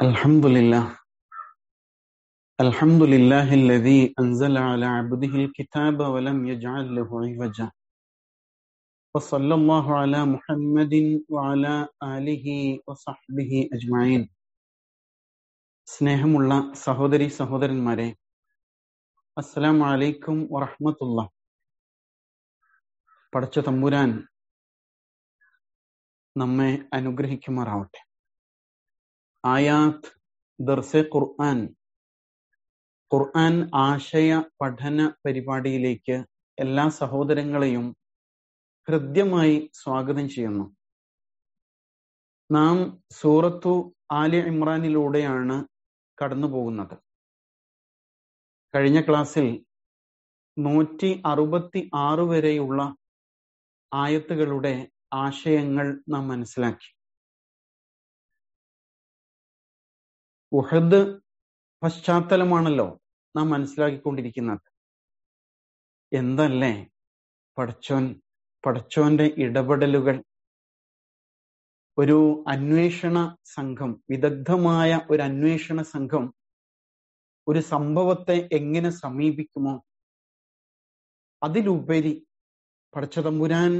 الحمد لله الحمد لله الذي أنزل على عبده الكتاب ولم يجعل له عوجا وصلى الله على محمد وعلى آله وصحبه أجمعين സ്നേഹമുള്ള സഹോദരി സഹോദരന്മാരെ അസ്സലാം വലൈക്കും വറഹ്മത്തുള്ള പടച്ച തമ്പുരാൻ നമ്മെ അനുഗ്രഹിക്കുമാറാവട്ടെ ആയാത്ത് ദർസെ ഖുർആൻ ഖുർആൻ ആശയ പഠന പരിപാടിയിലേക്ക് എല്ലാ സഹോദരങ്ങളെയും ഹൃദ്യമായി സ്വാഗതം ചെയ്യുന്നു നാം സൂറത്തു ആലി ഇമ്രാനിലൂടെയാണ് കടന്നു പോകുന്നത് കഴിഞ്ഞ ക്ലാസ്സിൽ നൂറ്റി അറുപത്തി ആറ് വരെയുള്ള ആയത്തുകളുടെ ആശയങ്ങൾ നാം മനസ്സിലാക്കി ഉഹദ് പശ്ചാത്തലമാണല്ലോ നാം മനസ്സിലാക്കിക്കൊണ്ടിരിക്കുന്നത് എന്തല്ലേ പടച്ചോൻ പടച്ചോന്റെ ഇടപെടലുകൾ ഒരു അന്വേഷണ സംഘം വിദഗ്ധമായ ഒരു അന്വേഷണ സംഘം ഒരു സംഭവത്തെ എങ്ങനെ സമീപിക്കുമോ അതിലുപരി പടച്ചതമ്പുരാൻ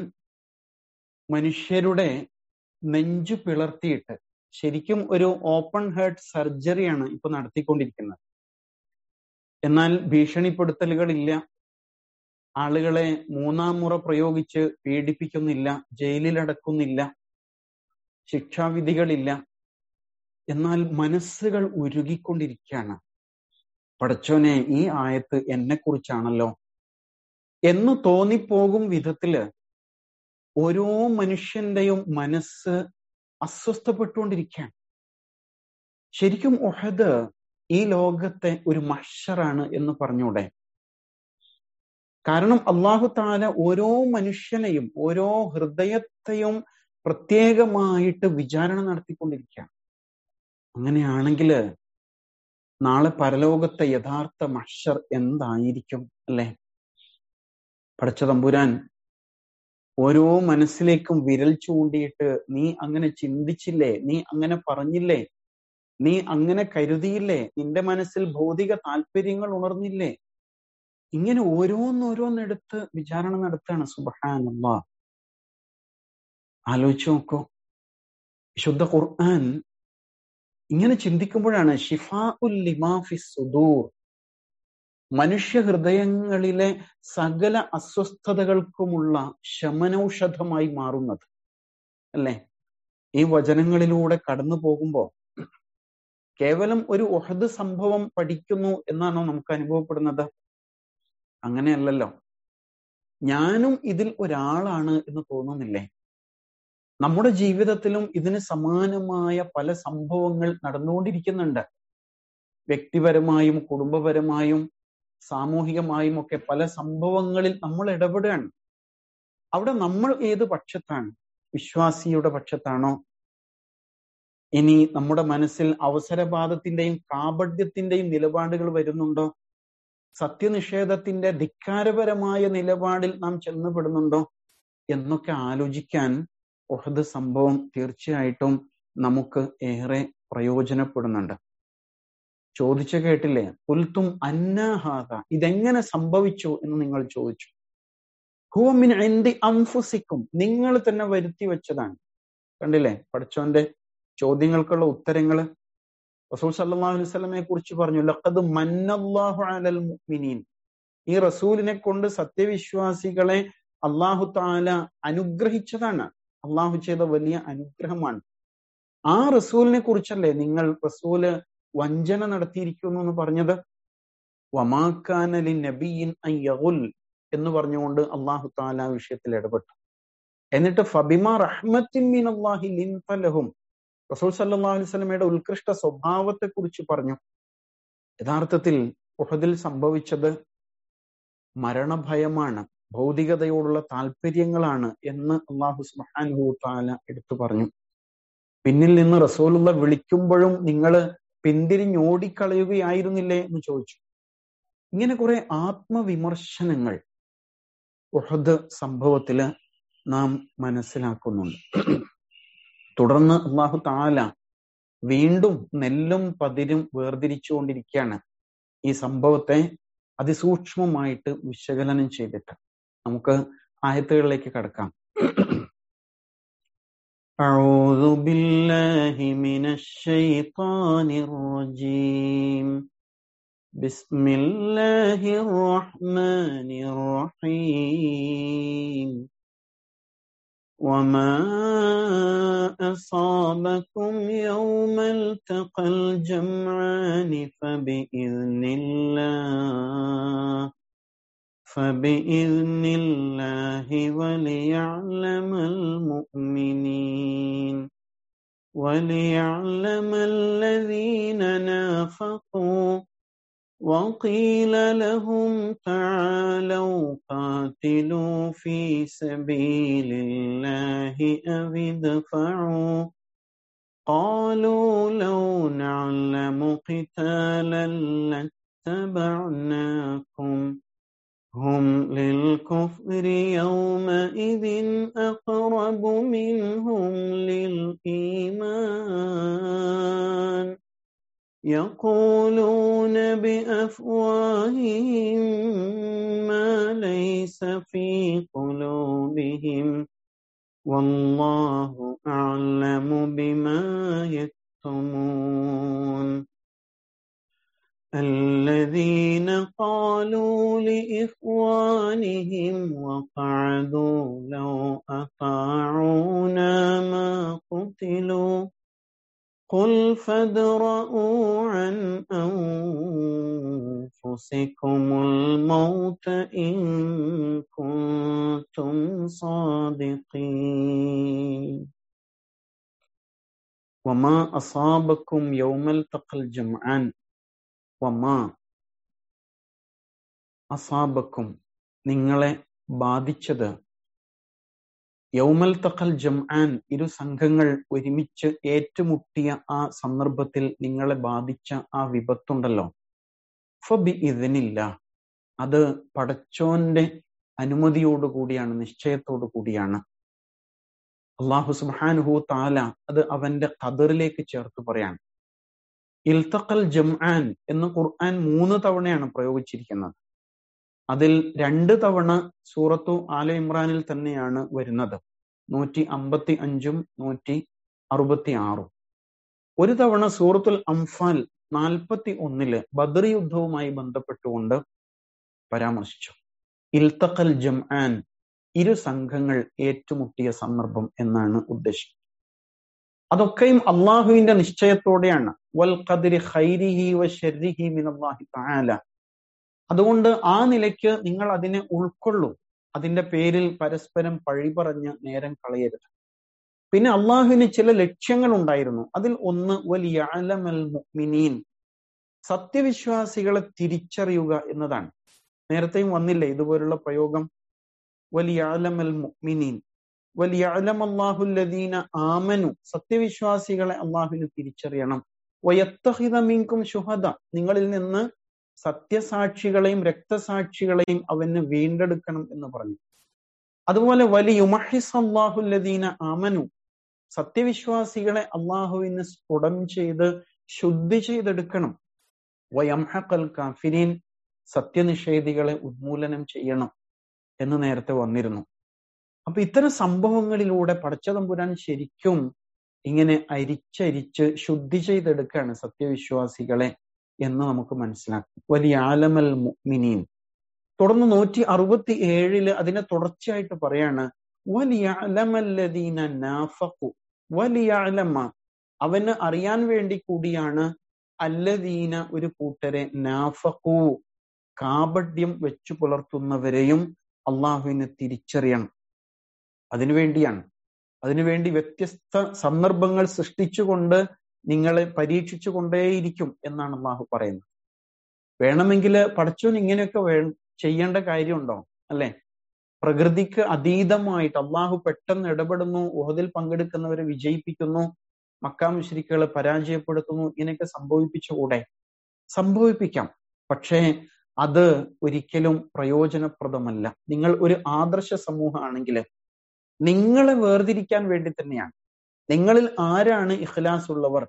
മനുഷ്യരുടെ നെഞ്ചു പിളർത്തിയിട്ട് ശരിക്കും ഒരു ഓപ്പൺ ഹേർട്ട് സർജറിയാണ് ഇപ്പൊ നടത്തിക്കൊണ്ടിരിക്കുന്നത് എന്നാൽ ഭീഷണിപ്പെടുത്തലുകളില്ല ആളുകളെ മൂന്നാം മുറ പ്രയോഗിച്ച് പീഡിപ്പിക്കുന്നില്ല ജയിലിലടക്കുന്നില്ല ശിക്ഷാവിധികളില്ല എന്നാൽ മനസ്സുകൾ ഉരുകിക്കൊണ്ടിരിക്കുകയാണ് പടച്ചോനെ ഈ ആയത്ത് എന്നെ കുറിച്ചാണല്ലോ എന്ന് തോന്നിപ്പോകും വിധത്തില് ഓരോ മനുഷ്യന്റെയും മനസ്സ് അസ്വസ്ഥപ്പെട്ടുകൊണ്ടിരിക്കുകയാണ് ശരിക്കും ഒഹദ് ഈ ലോകത്തെ ഒരു മഷറാണ് എന്ന് പറഞ്ഞൂടെ കാരണം അള്ളാഹു താല ഓരോ മനുഷ്യനെയും ഓരോ ഹൃദയത്തെയും പ്രത്യേകമായിട്ട് വിചാരണ നടത്തിക്കൊണ്ടിരിക്കുകയാണ് അങ്ങനെയാണെങ്കിൽ നാളെ പരലോകത്തെ യഥാർത്ഥ മഷർ എന്തായിരിക്കും അല്ലെ പടച്ച തമ്പുരാൻ ഓരോ മനസ്സിലേക്കും വിരൽ ചൂണ്ടിയിട്ട് നീ അങ്ങനെ ചിന്തിച്ചില്ലേ നീ അങ്ങനെ പറഞ്ഞില്ലേ നീ അങ്ങനെ കരുതിയില്ലേ നിന്റെ മനസ്സിൽ ഭൗതിക താല്പര്യങ്ങൾ ഉണർന്നില്ലേ ഇങ്ങനെ ഓരോന്നോരോന്നെടുത്ത് വിചാരണ നടത്താണ് സുബഹാനല്ല ആലോചിച്ചു നോക്കൂ വിശുദ്ധ ഖുർആൻ ഇങ്ങനെ ചിന്തിക്കുമ്പോഴാണ് ഷിഫാ ഉൽ ലിമാഫി സുദൂർ മനുഷ്യ ഹൃദയങ്ങളിലെ സകല അസ്വസ്ഥതകൾക്കുമുള്ള ശമനൌഷധമായി മാറുന്നത് അല്ലെ ഈ വചനങ്ങളിലൂടെ കടന്നു പോകുമ്പോൾ കേവലം ഒരു ഒഹദ് സംഭവം പഠിക്കുന്നു എന്നാണോ നമുക്ക് അനുഭവപ്പെടുന്നത് അങ്ങനെയല്ലല്ലോ ഞാനും ഇതിൽ ഒരാളാണ് എന്ന് തോന്നുന്നില്ലേ നമ്മുടെ ജീവിതത്തിലും ഇതിന് സമാനമായ പല സംഭവങ്ങൾ നടന്നുകൊണ്ടിരിക്കുന്നുണ്ട് വ്യക്തിപരമായും കുടുംബപരമായും സാമൂഹികമായും ഒക്കെ പല സംഭവങ്ങളിൽ നമ്മൾ ഇടപെടുകയാണ് അവിടെ നമ്മൾ ഏത് പക്ഷത്താണ് വിശ്വാസിയുടെ പക്ഷത്താണോ ഇനി നമ്മുടെ മനസ്സിൽ അവസരവാദത്തിന്റെയും കാപഡ്യത്തിന്റെയും നിലപാടുകൾ വരുന്നുണ്ടോ സത്യനിഷേധത്തിന്റെ ധിക്കാരപരമായ നിലപാടിൽ നാം ചെന്നുപെടുന്നുണ്ടോ എന്നൊക്കെ ആലോചിക്കാൻ ഒഹദ് സംഭവം തീർച്ചയായിട്ടും നമുക്ക് ഏറെ പ്രയോജനപ്പെടുന്നുണ്ട് ചോദിച്ചു കേട്ടില്ലേ പുൽത്തും അന്നാഹാത ഇതെങ്ങനെ സംഭവിച്ചു എന്ന് നിങ്ങൾ ചോദിച്ചു ഹുവമിൻ എന്തി അംഫുസിക്കും നിങ്ങൾ തന്നെ വരുത്തി വെച്ചതാണ് കണ്ടില്ലേ പഠിച്ചോന്റെ ചോദ്യങ്ങൾക്കുള്ള ഉത്തരങ്ങള് റസൂൽ സല്ലാഹു അലൈവലമെ കുറിച്ച് പറഞ്ഞു ലഖദ് മന്നല്ലാഹു അലൽ മുഅ്മിനീൻ ഈ റസൂലിനെ കൊണ്ട് സത്യവിശ്വാസികളെ അള്ളാഹു താല അനുഗ്രഹിച്ചതാണ് അള്ളാഹു ചെയ്ത വലിയ അനുഗ്രഹമാണ് ആ റസൂലിനെ കുറിച്ചല്ലേ നിങ്ങൾ റസൂല് വഞ്ചന നടത്തിയിരിക്കുന്നു എന്ന് പറഞ്ഞത് വമാക്കാനലി നബിയിൻ അയ്യകുൽ എന്ന് പറഞ്ഞുകൊണ്ട് അള്ളാഹു താല വിഷയത്തിൽ ഇടപെട്ടു എന്നിട്ട് ഫബിമ റഹ്മത്തിൻ മീൻ അള്ളാഹി ലിൻഫലഹും റസൂൽ സല്ലാ അലുവലമയുടെ ഉത്കൃഷ്ട സ്വഭാവത്തെ കുറിച്ച് പറഞ്ഞു യഥാർത്ഥത്തിൽ ഉഹദിൽ സംഭവിച്ചത് മരണഭയമാണ് ഭൗതികതയോടുള്ള താല്പര്യങ്ങളാണ് എന്ന് അള്ളാഹു സുബാനുഹു താല എടുത്തു പറഞ്ഞു പിന്നിൽ നിന്ന് റസൂലുള്ള വിളിക്കുമ്പോഴും നിങ്ങൾ പിന്തിരിഞ്ഞോടിക്കളയുകയായിരുന്നില്ലേ എന്ന് ചോദിച്ചു ഇങ്ങനെ കുറെ ആത്മവിമർശനങ്ങൾ ഉഹദ് സംഭവത്തില് നാം മനസ്സിലാക്കുന്നുണ്ട് തുടർന്ന് അള്ളാഹു താല വീണ്ടും നെല്ലും പതിരും വേർതിരിച്ചുകൊണ്ടിരിക്കുകയാണ് ഈ സംഭവത്തെ അതിസൂക്ഷ്മമായിട്ട് വിശകലനം ചെയ്തിട്ട് നമുക്ക് ആയത്തുകളിലേക്ക് കടക്കാം أعوذ بالله من الشيطان الرجيم بسم الله الرحمن الرحيم وما أصابكم يوم التقى الجمعان فبإذن الله فبإذن الله وليعلم المؤمنين وليعلم الذين نافقوا وقيل لهم تعالوا قاتلوا في سبيل الله أو ادفعوا قالوا لو نعلم قتالا لاتبعناكم هم للكفر يومئذ أقرب منهم للإيمان يقولون بأفواههم ما ليس في قلوبهم والله أعلم بما يكتمون الذين قالوا لإخوانهم وقعدوا لو أطاعونا ما قتلوا قل فادرءوا عن أنفسكم الموت إن كنتم صادقين وما أصابكم يوم التقى الجمعان വമാ അസാബക്കും നിങ്ങളെ ബാധിച്ചത് യൗമൽ തഖൽ ജംആൻ ഇരു സംഘങ്ങൾ ഒരുമിച്ച് ഏറ്റുമുട്ടിയ ആ സന്ദർഭത്തിൽ നിങ്ങളെ ബാധിച്ച ആ വിപത്തുണ്ടല്ലോ ഫബി ഇതിനില്ല അത് പടച്ചോന്റെ അനുമതിയോടുകൂടിയാണ് നിശ്ചയത്തോടു കൂടിയാണ് അള്ളാഹു സുബാനുഹു താല അത് അവന്റെ ഖദറിലേക്ക് ചേർത്ത് പറയാണ് ഇൽത്തഖൽ ജംആൻ എന്ന് ഖുർആൻ മൂന്ന് തവണയാണ് പ്രയോഗിച്ചിരിക്കുന്നത് അതിൽ രണ്ട് തവണ സൂറത്തു ആല ഇമ്രാനിൽ തന്നെയാണ് വരുന്നത് നൂറ്റി അമ്പത്തി അഞ്ചും നൂറ്റി അറുപത്തി ആറും ഒരു തവണ സൂറത്തുൽ അംഫാൽ നാൽപ്പത്തി ഒന്നില് ബദർ യുദ്ധവുമായി ബന്ധപ്പെട്ടുകൊണ്ട് പരാമർശിച്ചു ഇൽത്തഖൽ ജംആൻ ഇരു സംഘങ്ങൾ ഏറ്റുമുട്ടിയ സന്ദർഭം എന്നാണ് ഉദ്ദേശിക്കുന്നത് അതൊക്കെയും അള്ളാഹുവിന്റെ നിശ്ചയത്തോടെയാണ് വൽ ഖദരി ഖൈരിഹി വ ശർരിഹി മിനല്ലാഹി തആല അതുകൊണ്ട് ആ നിലയ്ക്ക് നിങ്ങൾ അതിനെ ഉൾക്കൊള്ളൂ അതിന്റെ പേരിൽ പരസ്പരം പഴി പറഞ്ഞ് നേരം കളയരുത് പിന്നെ അള്ളാഹുവിന് ചില ലക്ഷ്യങ്ങൾ ഉണ്ടായിരുന്നു അതിൽ ഒന്ന് വലിയ അലമൽ മുഅ്മിനീൻ സത്യവിശ്വാസികളെ തിരിച്ചറിയുക എന്നതാണ് നേരത്തെയും വന്നില്ലേ ഇതുപോലുള്ള പ്രയോഗം വലിയ അലമൽ മുഅ്മിനീൻ വലിയ അലമല്ലാഹുല്ലദീന ആമനു സത്യവിശ്വാസികളെ അള്ളാഹുവിന് തിരിച്ചറിയണം വയത്തഹിത മീൻകും ശുഹദ നിങ്ങളിൽ നിന്ന് സത്യസാക്ഷികളെയും രക്തസാക്ഷികളെയും അവന് വീണ്ടെടുക്കണം എന്ന് പറഞ്ഞു അതുപോലെ വലിയ അള്ളാഹുല്ലദീന ആമനു സത്യവിശ്വാസികളെ അള്ളാഹുവിന് സ്ഫുടം ചെയ്ത് ശുദ്ധി ചെയ്തെടുക്കണം വയംഹക്കൽ കാഫിരീൻ സത്യനിഷേധികളെ ഉന്മൂലനം ചെയ്യണം എന്ന് നേരത്തെ വന്നിരുന്നു അപ്പൊ ഇത്തരം സംഭവങ്ങളിലൂടെ പടച്ചതമ്പുരാൻ ശരിക്കും ഇങ്ങനെ അരിച്ചരിച്ച് ശുദ്ധി ചെയ്തെടുക്കുകയാണ് സത്യവിശ്വാസികളെ എന്ന് നമുക്ക് മനസ്സിലാക്കും വലിയ ആലമൽ മുഅ്മിനീൻ തുടർന്ന് നൂറ്റി അറുപത്തി ഏഴില് അതിനെ തുടർച്ചയായിട്ട് പറയാണ് വലിയ അലമല്ലദീന നാഫഖു വലിയ അലമ അവന് അറിയാൻ വേണ്ടി കൂടിയാണ് അല്ലദീന ഒരു കൂട്ടരെ നാഫഖു കാപഡ്യം വെച്ചു പുലർത്തുന്നവരെയും അള്ളാഹുവിനെ തിരിച്ചറിയണം അതിനുവേണ്ടിയാണ് അതിനുവേണ്ടി വ്യത്യസ്ത സന്ദർഭങ്ങൾ സൃഷ്ടിച്ചുകൊണ്ട് നിങ്ങളെ പരീക്ഷിച്ചു കൊണ്ടേയിരിക്കും എന്നാണ് അള്ളാഹു പറയുന്നത് വേണമെങ്കിൽ പടച്ചോൻ ഇങ്ങനെയൊക്കെ വേ ചെയ്യേണ്ട കാര്യമുണ്ടോ അല്ലെ പ്രകൃതിക്ക് അതീതമായിട്ട് അള്ളാഹു പെട്ടെന്ന് ഇടപെടുന്നു ഉഹദിൽ പങ്കെടുക്കുന്നവരെ വിജയിപ്പിക്കുന്നു മക്കാമുശ്രിക്കുകളെ പരാജയപ്പെടുത്തുന്നു ഇങ്ങനെയൊക്കെ സംഭവിപ്പിച്ചുകൂടെ സംഭവിപ്പിക്കാം പക്ഷേ അത് ഒരിക്കലും പ്രയോജനപ്രദമല്ല നിങ്ങൾ ഒരു ആദർശ സമൂഹമാണെങ്കിൽ നിങ്ങളെ വേർതിരിക്കാൻ വേണ്ടി തന്നെയാണ് നിങ്ങളിൽ ആരാണ് ഇഖ്ലാസ് ഉള്ളവർ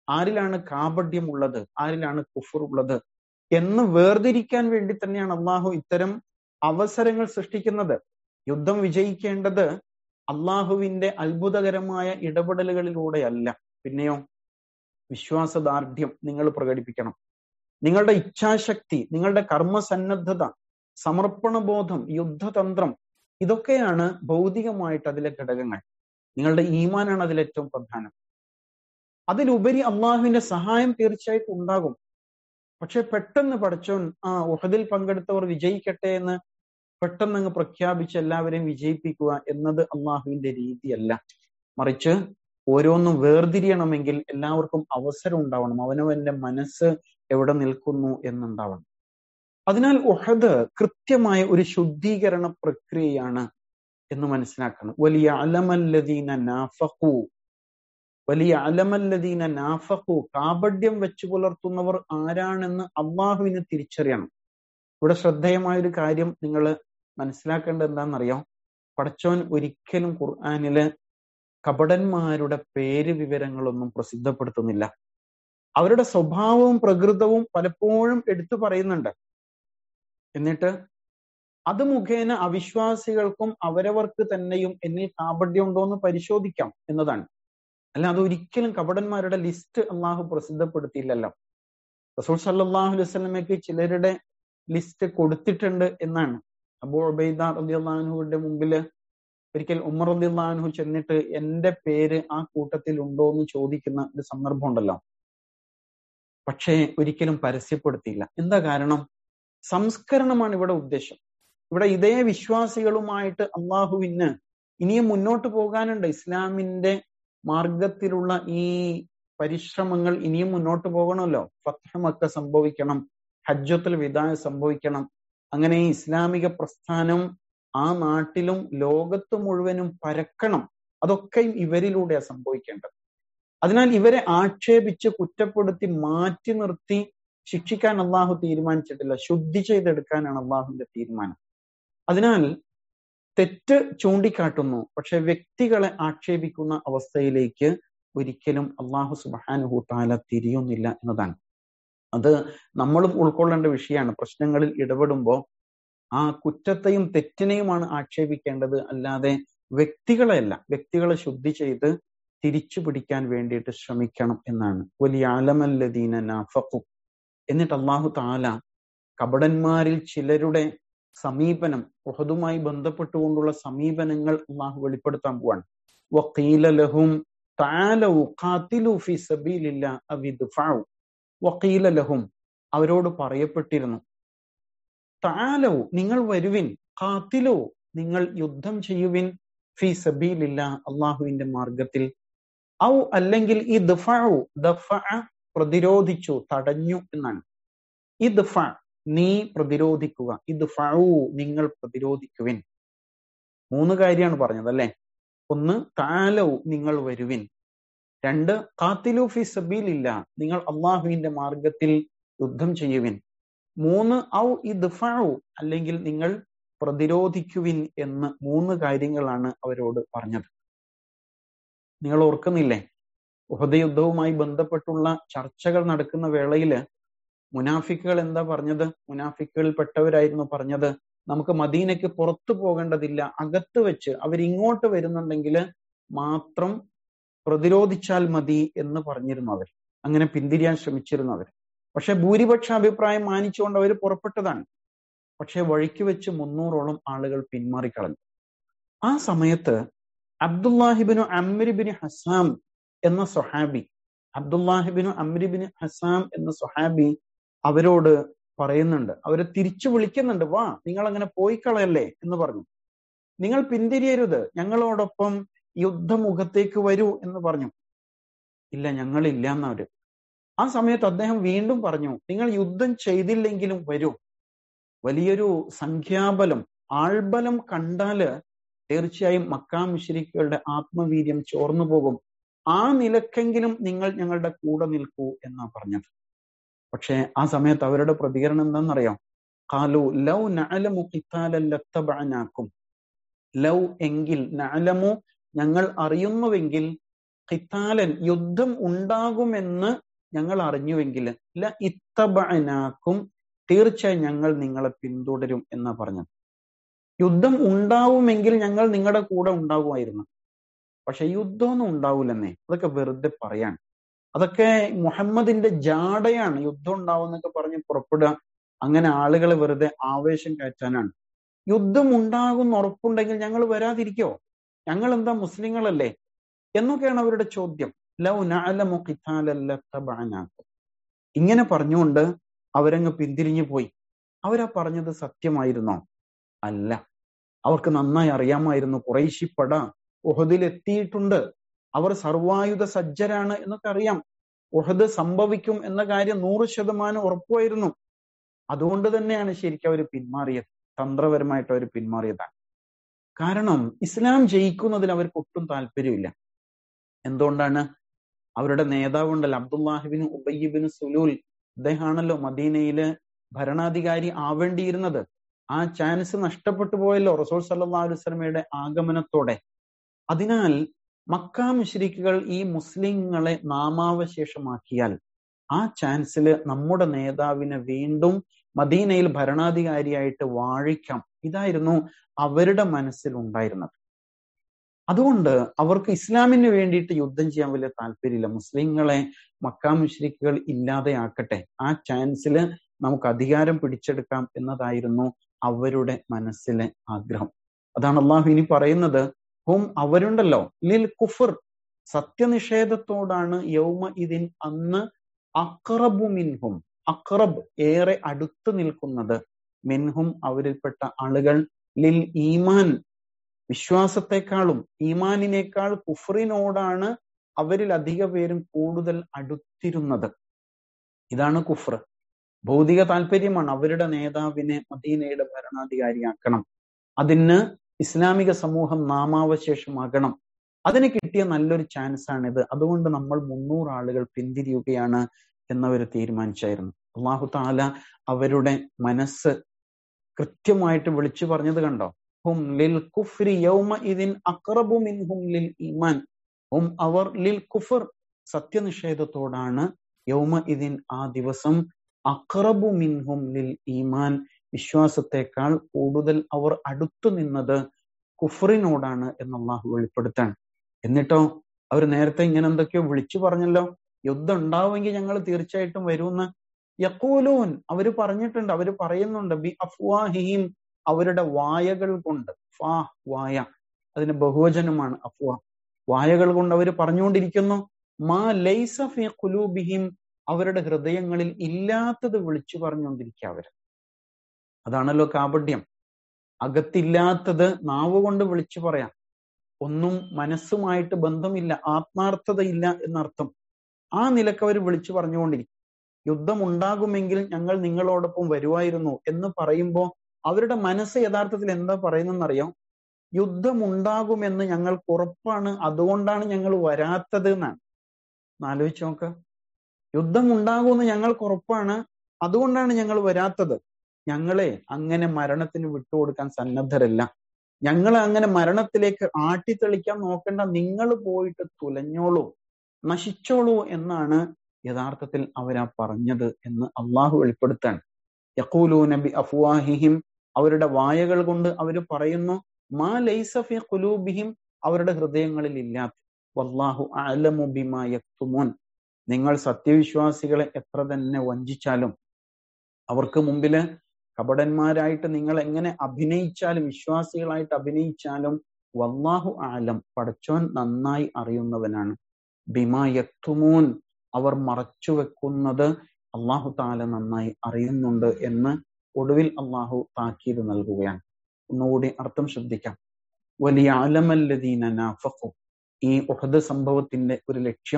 ആരിലാണ് കാപഡ്യം ഉള്ളത് ആരിലാണ് കുഫർ ഉള്ളത് എന്ന് വേർതിരിക്കാൻ വേണ്ടി തന്നെയാണ് അള്ളാഹു ഇത്തരം അവസരങ്ങൾ സൃഷ്ടിക്കുന്നത് യുദ്ധം വിജയിക്കേണ്ടത് അള്ളാഹുവിന്റെ അത്ഭുതകരമായ ഇടപെടലുകളിലൂടെയല്ല പിന്നെയോ വിശ്വാസദാർഢ്യം നിങ്ങൾ പ്രകടിപ്പിക്കണം നിങ്ങളുടെ ഇച്ഛാശക്തി നിങ്ങളുടെ കർമ്മസന്നദ്ധത സമർപ്പണബോധം യുദ്ധതന്ത്രം ഇതൊക്കെയാണ് ഭൗതികമായിട്ട് അതിലെ ഘടകങ്ങൾ നിങ്ങളുടെ ഈമാനാണ് അതിലേറ്റവും പ്രധാനം അതിലുപരി അള്ളാഹുവിന്റെ സഹായം തീർച്ചയായിട്ടും ഉണ്ടാകും പക്ഷെ പെട്ടെന്ന് പഠിച്ചോൻ ആ ഉഹദിൽ പങ്കെടുത്തവർ വിജയിക്കട്ടെ എന്ന് പെട്ടെന്ന് അങ്ങ് പ്രഖ്യാപിച്ച് എല്ലാവരെയും വിജയിപ്പിക്കുക എന്നത് അള്ളാഹുവിന്റെ രീതിയല്ല മറിച്ച് ഓരോന്നും വേർതിരിയണമെങ്കിൽ എല്ലാവർക്കും അവസരം ഉണ്ടാവണം അവനവന്റെ മനസ്സ് എവിടെ നിൽക്കുന്നു എന്നുണ്ടാവണം അതിനാൽ ഉഹദ് കൃത്യമായ ഒരു ശുദ്ധീകരണ പ്രക്രിയയാണ് എന്ന് മനസ്സിലാക്കണം വലിയ അലമല്ലദീന നാഫഖു വലിയ അലമല്ലദീന നാഫഖു കാപഡ്യം വെച്ചു പുലർത്തുന്നവർ ആരാണെന്ന് അള്ളാഹുവിന് തിരിച്ചറിയണം ഇവിടെ ശ്രദ്ധേയമായ ഒരു കാര്യം നിങ്ങൾ മനസ്സിലാക്കേണ്ടത് എന്താണെന്നറിയാം പടച്ചോൻ ഒരിക്കലും ഖുർആാനില് കപടന്മാരുടെ പേര് വിവരങ്ങളൊന്നും പ്രസിദ്ധപ്പെടുത്തുന്നില്ല അവരുടെ സ്വഭാവവും പ്രകൃതവും പലപ്പോഴും എടുത്തു പറയുന്നുണ്ട് എന്നിട്ട് അത് മുഖേന അവിശ്വാസികൾക്കും അവരവർക്ക് തന്നെയും എന്നിൽ കാപഡ്യം ഉണ്ടോ എന്ന് പരിശോധിക്കാം എന്നതാണ് അല്ല അത് ഒരിക്കലും കപടന്മാരുടെ ലിസ്റ്റ് അള്ളാഹു പ്രസിദ്ധപ്പെടുത്തിയില്ലല്ലോ റസൂൽ സല്ലാഹു അലൈഹി സ്വലമയ്ക്ക് ചിലരുടെ ലിസ്റ്റ് കൊടുത്തിട്ടുണ്ട് എന്നാണ് അബൂ ഉബൈദ റദിയുള്ളാഹുവിന്റെ മുമ്പില് ഒരിക്കൽ ഉമർ റദിയുള്ളാഹു ചെന്നിട്ട് എന്റെ പേര് ആ കൂട്ടത്തിൽ ഉണ്ടോ എന്ന് ചോദിക്കുന്ന ഒരു സന്ദർഭം ഉണ്ടല്ലോ പക്ഷേ ഒരിക്കലും പരസ്യപ്പെടുത്തിയില്ല എന്താ കാരണം സംസ്കരണമാണ് ഇവിടെ ഉദ്ദേശം ഇവിടെ ഇതേ വിശ്വാസികളുമായിട്ട് അള്ളാഹുവിന് ഇനിയും മുന്നോട്ട് പോകാനുണ്ട് ഇസ്ലാമിന്റെ മാർഗത്തിലുള്ള ഈ പരിശ്രമങ്ങൾ ഇനിയും മുന്നോട്ട് പോകണമല്ലോ ഫത്തഹമൊക്കെ സംഭവിക്കണം ഹജ്ജത്തുൽ വിദായ സംഭവിക്കണം അങ്ങനെ ഈ ഇസ്ലാമിക പ്രസ്ഥാനം ആ നാട്ടിലും ലോകത്ത് മുഴുവനും പരക്കണം അതൊക്കെയും ഇവരിലൂടെയാണ് സംഭവിക്കേണ്ടത് അതിനാൽ ഇവരെ ആക്ഷേപിച്ച് കുറ്റപ്പെടുത്തി മാറ്റി നിർത്തി ശിക്ഷിക്കാൻ അള്ളാഹു തീരുമാനിച്ചിട്ടില്ല ശുദ്ധി ചെയ്തെടുക്കാനാണ് അള്ളാഹുവിന്റെ തീരുമാനം അതിനാൽ തെറ്റ് ചൂണ്ടിക്കാട്ടുന്നു പക്ഷെ വ്യക്തികളെ ആക്ഷേപിക്കുന്ന അവസ്ഥയിലേക്ക് ഒരിക്കലും അള്ളാഹു സുബാനുഹു താല തിരിയുന്നില്ല എന്നതാണ് അത് നമ്മളും ഉൾക്കൊള്ളേണ്ട വിഷയമാണ് പ്രശ്നങ്ങളിൽ ഇടപെടുമ്പോൾ ആ കുറ്റത്തെയും തെറ്റിനെയുമാണ് ആക്ഷേപിക്കേണ്ടത് അല്ലാതെ വ്യക്തികളെയല്ല വ്യക്തികളെ ശുദ്ധി ചെയ്ത് തിരിച്ചു പിടിക്കാൻ വേണ്ടിയിട്ട് ശ്രമിക്കണം എന്നാണ് വലിയ ആലമല്ലദീന നാഫഖു എന്നിട്ട് അള്ളാഹു താല കപടന്മാരിൽ ചിലരുടെ സമീപനം ഉഹദുമായി ബന്ധപ്പെട്ടുകൊണ്ടുള്ള സമീപനങ്ങൾ അള്ളാഹു വെളിപ്പെടുത്താൻ പോവാണ് വക്കീല ലഹും വക്കീല ലഹും അവരോട് പറയപ്പെട്ടിരുന്നു താലോ നിങ്ങൾ വരുവിൻ കാത്തിലോ നിങ്ങൾ യുദ്ധം ചെയ്യുവിൻ ഫി സബീലില്ല അള്ളാഹുവിന്റെ മാർഗത്തിൽ ഔ അല്ലെങ്കിൽ ഈ ദഫ ദഫ പ്രതിരോധിച്ചു തടഞ്ഞു എന്നാണ് ഈ ദഫ നീ പ്രതിരോധിക്കുക ഇത് ഫഴു നിങ്ങൾ പ്രതിരോധിക്കുവിൻ മൂന്ന് കാര്യമാണ് പറഞ്ഞത് അല്ലെ ഒന്ന് താലോ നിങ്ങൾ വരുവിൻ രണ്ട് കാത്തിലു ഫി സബീലില്ല നിങ്ങൾ അള്ളാഹുവിന്റെ മാർഗത്തിൽ യുദ്ധം ചെയ്യുവിൻ മൂന്ന് ഔ ഇത് ഫഴു അല്ലെങ്കിൽ നിങ്ങൾ പ്രതിരോധിക്കുവിൻ എന്ന് മൂന്ന് കാര്യങ്ങളാണ് അവരോട് പറഞ്ഞത് നിങ്ങൾ ഓർക്കുന്നില്ലേ ഉഹദയുദ്ധവുമായി ബന്ധപ്പെട്ടുള്ള ചർച്ചകൾ നടക്കുന്ന വേളയില് മുനാഫിക്കുകൾ എന്താ പറഞ്ഞത് മുനാഫിക്കുകളിൽ പെട്ടവരായിരുന്നു പറഞ്ഞത് നമുക്ക് മദീനയ്ക്ക് പുറത്തു പോകേണ്ടതില്ല അകത്ത് വെച്ച് അവരിങ്ങോട്ട് വരുന്നുണ്ടെങ്കിൽ മാത്രം പ്രതിരോധിച്ചാൽ മതി എന്ന് പറഞ്ഞിരുന്നു അവർ അങ്ങനെ പിന്തിരിയാൻ ശ്രമിച്ചിരുന്നു അവർ പക്ഷെ ഭൂരിപക്ഷ അഭിപ്രായം മാനിച്ചുകൊണ്ട് അവർ പുറപ്പെട്ടതാണ് പക്ഷെ വഴിക്ക് വെച്ച് മുന്നൂറോളം ആളുകൾ പിന്മാറിക്കളഞ്ഞു ആ സമയത്ത് അബ്ദുല്ലാഹിബിനു അമ്രിബിന് ഹസാം എന്ന സൊഹാബി അബ്ദുല്ലാഹിബിനു അമ്രിബിന് ഹസാം എന്ന സൊഹാബി അവരോട് പറയുന്നുണ്ട് അവരെ തിരിച്ചു വിളിക്കുന്നുണ്ട് വാ നിങ്ങൾ അങ്ങനെ പോയി കളയല്ലേ എന്ന് പറഞ്ഞു നിങ്ങൾ പിന്തിരിയരുത് ഞങ്ങളോടൊപ്പം യുദ്ധമുഖത്തേക്ക് വരൂ എന്ന് പറഞ്ഞു ഇല്ല ഞങ്ങളില്ല എന്നവര് ആ സമയത്ത് അദ്ദേഹം വീണ്ടും പറഞ്ഞു നിങ്ങൾ യുദ്ധം ചെയ്തില്ലെങ്കിലും വരൂ വലിയൊരു സംഖ്യാബലം ആൾബലം കണ്ടാല് തീർച്ചയായും മക്കാ മുഷരിക്കുകളുടെ ആത്മവീര്യം ചോർന്നു പോകും ആ നിലക്കെങ്കിലും നിങ്ങൾ ഞങ്ങളുടെ കൂടെ നിൽക്കൂ എന്നാ പറഞ്ഞത് പക്ഷെ ആ സമയത്ത് അവരുടെ പ്രതികരണം എന്താണെന്നറിയാം കാലു ലൗ നഅലമു ഖിത്താലല്ലത്തബഅനാക്കും ലൗ എങ്കിൽ നഅലമു ഞങ്ങൾ അറിയുന്നുവെങ്കിൽ ഖിത്താലൻ യുദ്ധം ഉണ്ടാകുമെന്ന് ഞങ്ങൾ അറിഞ്ഞുവെങ്കിൽ ല ഇത്തബനാക്കും തീർച്ചയായും ഞങ്ങൾ നിങ്ങളെ പിന്തുടരും എന്നാ പറഞ്ഞത് യുദ്ധം ഉണ്ടാവുമെങ്കിൽ ഞങ്ങൾ നിങ്ങളുടെ കൂടെ ഉണ്ടാകുമായിരുന്നു പക്ഷെ യുദ്ധമൊന്നും ഉണ്ടാവില്ലെന്നേ അതൊക്കെ വെറുതെ പറയാൻ അതൊക്കെ മുഹമ്മദിന്റെ ജാടയാണ് യുദ്ധം ഉണ്ടാവും എന്നൊക്കെ പറഞ്ഞ് പുറപ്പെടുക അങ്ങനെ ആളുകളെ വെറുതെ ആവേശം കയറ്റാനാണ് യുദ്ധം ഉണ്ടാകുന്ന ഉറപ്പുണ്ടെങ്കിൽ ഞങ്ങൾ വരാതിരിക്കോ ഞങ്ങൾ എന്താ മുസ്ലിങ്ങളല്ലേ എന്നൊക്കെയാണ് അവരുടെ ചോദ്യം ലൗ നഅലമു ഖിതാലല്ല തബഅനാക്കും ഇങ്ങനെ പറഞ്ഞുകൊണ്ട് അവരങ്ങ് പിന്തിരിഞ്ഞു പോയി അവരാ പറഞ്ഞത് സത്യമായിരുന്നോ അല്ല അവർക്ക് നന്നായി അറിയാമായിരുന്നു കുറേശിപ്പട ഉഹദിൽ എത്തിയിട്ടുണ്ട് അവർ സർവായുധ സജ്ജരാണ് എന്നൊക്കെ അറിയാം ഉഹദ് സംഭവിക്കും എന്ന കാര്യം നൂറ് ശതമാനം ഉറപ്പുമായിരുന്നു അതുകൊണ്ട് തന്നെയാണ് ശരിക്കും അവർ പിന്മാറിയത് തന്ത്രപരമായിട്ട് അവർ പിന്മാറിയതാണ് കാരണം ഇസ്ലാം ജയിക്കുന്നതിൽ അവർക്ക് ഒട്ടും താല്പര്യമില്ല എന്തുകൊണ്ടാണ് അവരുടെ നേതാവുണ്ടല്ലോ അബ്ദുല്ലാഹിബിൻ ഉബയ്യബിൻ സുലൂൽ അദ്ദേഹമാണല്ലോ മദീനയില് ഭരണാധികാരി ആവേണ്ടിയിരുന്നത് ആ ചാൻസ് നഷ്ടപ്പെട്ടു പോയല്ലോ റസൂൽ സല്ലാ അലുസ്ലമയുടെ ആഗമനത്തോടെ അതിനാൽ മക്ക മുശ്രിക്കുകൾ ഈ മുസ്ലിങ്ങളെ നാമാവശേഷമാക്കിയാൽ ആ ചാൻസിൽ നമ്മുടെ നേതാവിനെ വീണ്ടും മദീനയിൽ ഭരണാധികാരിയായിട്ട് വാഴിക്കാം ഇതായിരുന്നു അവരുടെ മനസ്സിൽ ഉണ്ടായിരുന്നത് അതുകൊണ്ട് അവർക്ക് ഇസ്ലാമിന് വേണ്ടിയിട്ട് യുദ്ധം ചെയ്യാൻ വലിയ താല്പര്യമില്ല മുസ്ലിങ്ങളെ മക്ക മുശ്രിക്കുകൾ ഇല്ലാതെയാക്കട്ടെ ആ ചാൻസിൽ നമുക്ക് അധികാരം പിടിച്ചെടുക്കാം എന്നതായിരുന്നു അവരുടെ മനസ്സിലെ ആഗ്രഹം അതാണ് അള്ളാഹു ഇനി പറയുന്നത് ഹും അവരുണ്ടല്ലോ ലിൽ കുഫർ സത്യനിഷേധത്തോടാണ് യൗമ ഇതിൻ അന്ന് അക്റബു മിൻഹും അക്റബ് ഏറെ അടുത്ത് നിൽക്കുന്നത് മിൻഹും അവരിൽപ്പെട്ട ആളുകൾ ലിൽ ഈമാൻ വിശ്വാസത്തെക്കാളും ഈമാനിനേക്കാൾ കുഫറിനോടാണ് അവരിൽ അധിക പേരും കൂടുതൽ അടുത്തിരുന്നത് ഇതാണ് കുഫർ ഭൗതിക താല്പര്യമാണ് അവരുടെ നേതാവിനെ മദീനയുടെ ഭരണാധികാരിയാക്കണം അതിന് ഇസ്ലാമിക സമൂഹം നാമാവശേഷമാകണം അതിന് കിട്ടിയ നല്ലൊരു ചാൻസ് ആണിത് അതുകൊണ്ട് നമ്മൾ മുന്നൂറ് ആളുകൾ പിന്തിരിയുകയാണ് എന്നവർ തീരുമാനിച്ചായിരുന്നു അള്ളാഹു താല അവരുടെ മനസ്സ് കൃത്യമായിട്ട് വിളിച്ചു പറഞ്ഞത് കണ്ടോ ഹും ലിൽ കുഫ്രി യൗമ ഇതിൻ അക്റബു മിൻഹും ലിൽ ഈമാൻ ഹും അവർ ലിൽ കുഫർ സത്യനിഷേധത്തോടാണ് യൗമ ഇതിൻ ആ ദിവസം അക്റബു മിൻഹും ലിൽ ഈമാൻ വിശ്വാസത്തെക്കാൾ കൂടുതൽ അവർ അടുത്തു നിന്നത് കുഫറിനോടാണ് എന്ന് അള്ളാഹു വെളിപ്പെടുത്താണ് എന്നിട്ടോ അവർ നേരത്തെ ഇങ്ങനെ എന്തൊക്കെയോ വിളിച്ചു പറഞ്ഞല്ലോ യുദ്ധം ഉണ്ടാവുമെങ്കിൽ ഞങ്ങൾ തീർച്ചയായിട്ടും വരുമെന്ന് യക്കൂലൂൻ അവര് പറഞ്ഞിട്ടുണ്ട് അവര് പറയുന്നുണ്ട് ബി അഫ്വാഹിയും അവരുടെ വായകൾ കൊണ്ട് ഫാ വായ അതിന് ബഹുവചനമാണ് അഫ്വാ വായകൾ കൊണ്ട് അവർ പറഞ്ഞുകൊണ്ടിരിക്കുന്നു മാ ലൈസ ഫി ഖുലൂബിഹിം അവരുടെ ഹൃദയങ്ങളിൽ ഇല്ലാത്തത് വിളിച്ചു പറഞ്ഞുകൊണ്ടിരിക്കുക അവര് അതാണല്ലോ കാപട്യം അകത്തില്ലാത്തത് നാവ് കൊണ്ട് വിളിച്ചു പറയാം ഒന്നും മനസ്സുമായിട്ട് ബന്ധമില്ല ആത്മാർത്ഥതയില്ല എന്നർത്ഥം ആ നിലക്ക് അവർ വിളിച്ചു പറഞ്ഞുകൊണ്ടിരിക്കും യുദ്ധം ഉണ്ടാകുമെങ്കിൽ ഞങ്ങൾ നിങ്ങളോടൊപ്പം വരുമായിരുന്നു എന്ന് പറയുമ്പോൾ അവരുടെ മനസ്സ് യഥാർത്ഥത്തിൽ എന്താ പറയുന്നറിയാം യുദ്ധം ഉണ്ടാകുമെന്ന് ഞങ്ങൾക്ക് ഉറപ്പാണ് അതുകൊണ്ടാണ് ഞങ്ങൾ വരാത്തത് എന്നാണ് ആലോചിച്ച് നോക്ക യുദ്ധം ഉണ്ടാകുമെന്ന് ഞങ്ങൾക്ക് ഉറപ്പാണ് അതുകൊണ്ടാണ് ഞങ്ങൾ വരാത്തത് ഞങ്ങളെ അങ്ങനെ മരണത്തിന് വിട്ടുകൊടുക്കാൻ സന്നദ്ധരല്ല ഞങ്ങളെ അങ്ങനെ മരണത്തിലേക്ക് ആട്ടിത്തെളിക്കാൻ നോക്കേണ്ട നിങ്ങൾ പോയിട്ട് തുലഞ്ഞോളൂ നശിച്ചോളൂ എന്നാണ് യഥാർത്ഥത്തിൽ അവരാ പറഞ്ഞത് എന്ന് അള്ളാഹു വെളിപ്പെടുത്താണ് യക്കൂലൂ നബി അഫ്വാഹിഹിം അവരുടെ വായകൾ കൊണ്ട് അവർ പറയുന്നു മാ ലൈസഫി കുലൂബിഹിം അവരുടെ ഹൃദയങ്ങളിൽ ഇല്ലാത്ത വല്ലാഹു അലമു ബിമാ യക്തുമോൻ നിങ്ങൾ സത്യവിശ്വാസികളെ എത്ര തന്നെ വഞ്ചിച്ചാലും അവർക്ക് മുമ്പില് കപടന്മാരായിട്ട് നിങ്ങൾ എങ്ങനെ അഭിനയിച്ചാലും വിശ്വാസികളായിട്ട് അഭിനയിച്ചാലും വല്ലാഹു ആലം പടച്ചോൻ നന്നായി അറിയുന്നവനാണ് ബിമാ യക്തുമൂൻ അവർ മറച്ചു വെക്കുന്നത് അള്ളാഹു താല നന്നായി അറിയുന്നുണ്ട് എന്ന് ഒടുവിൽ അള്ളാഹു താക്കീത് നൽകുകയാണ് ഒന്നുകൂടി അർത്ഥം ശ്രദ്ധിക്കാം വലിയ ആലമല്ലദീന നാഫഖു ഈ ഉഹദ് സംഭവത്തിന്റെ ഒരു ലക്ഷ്യം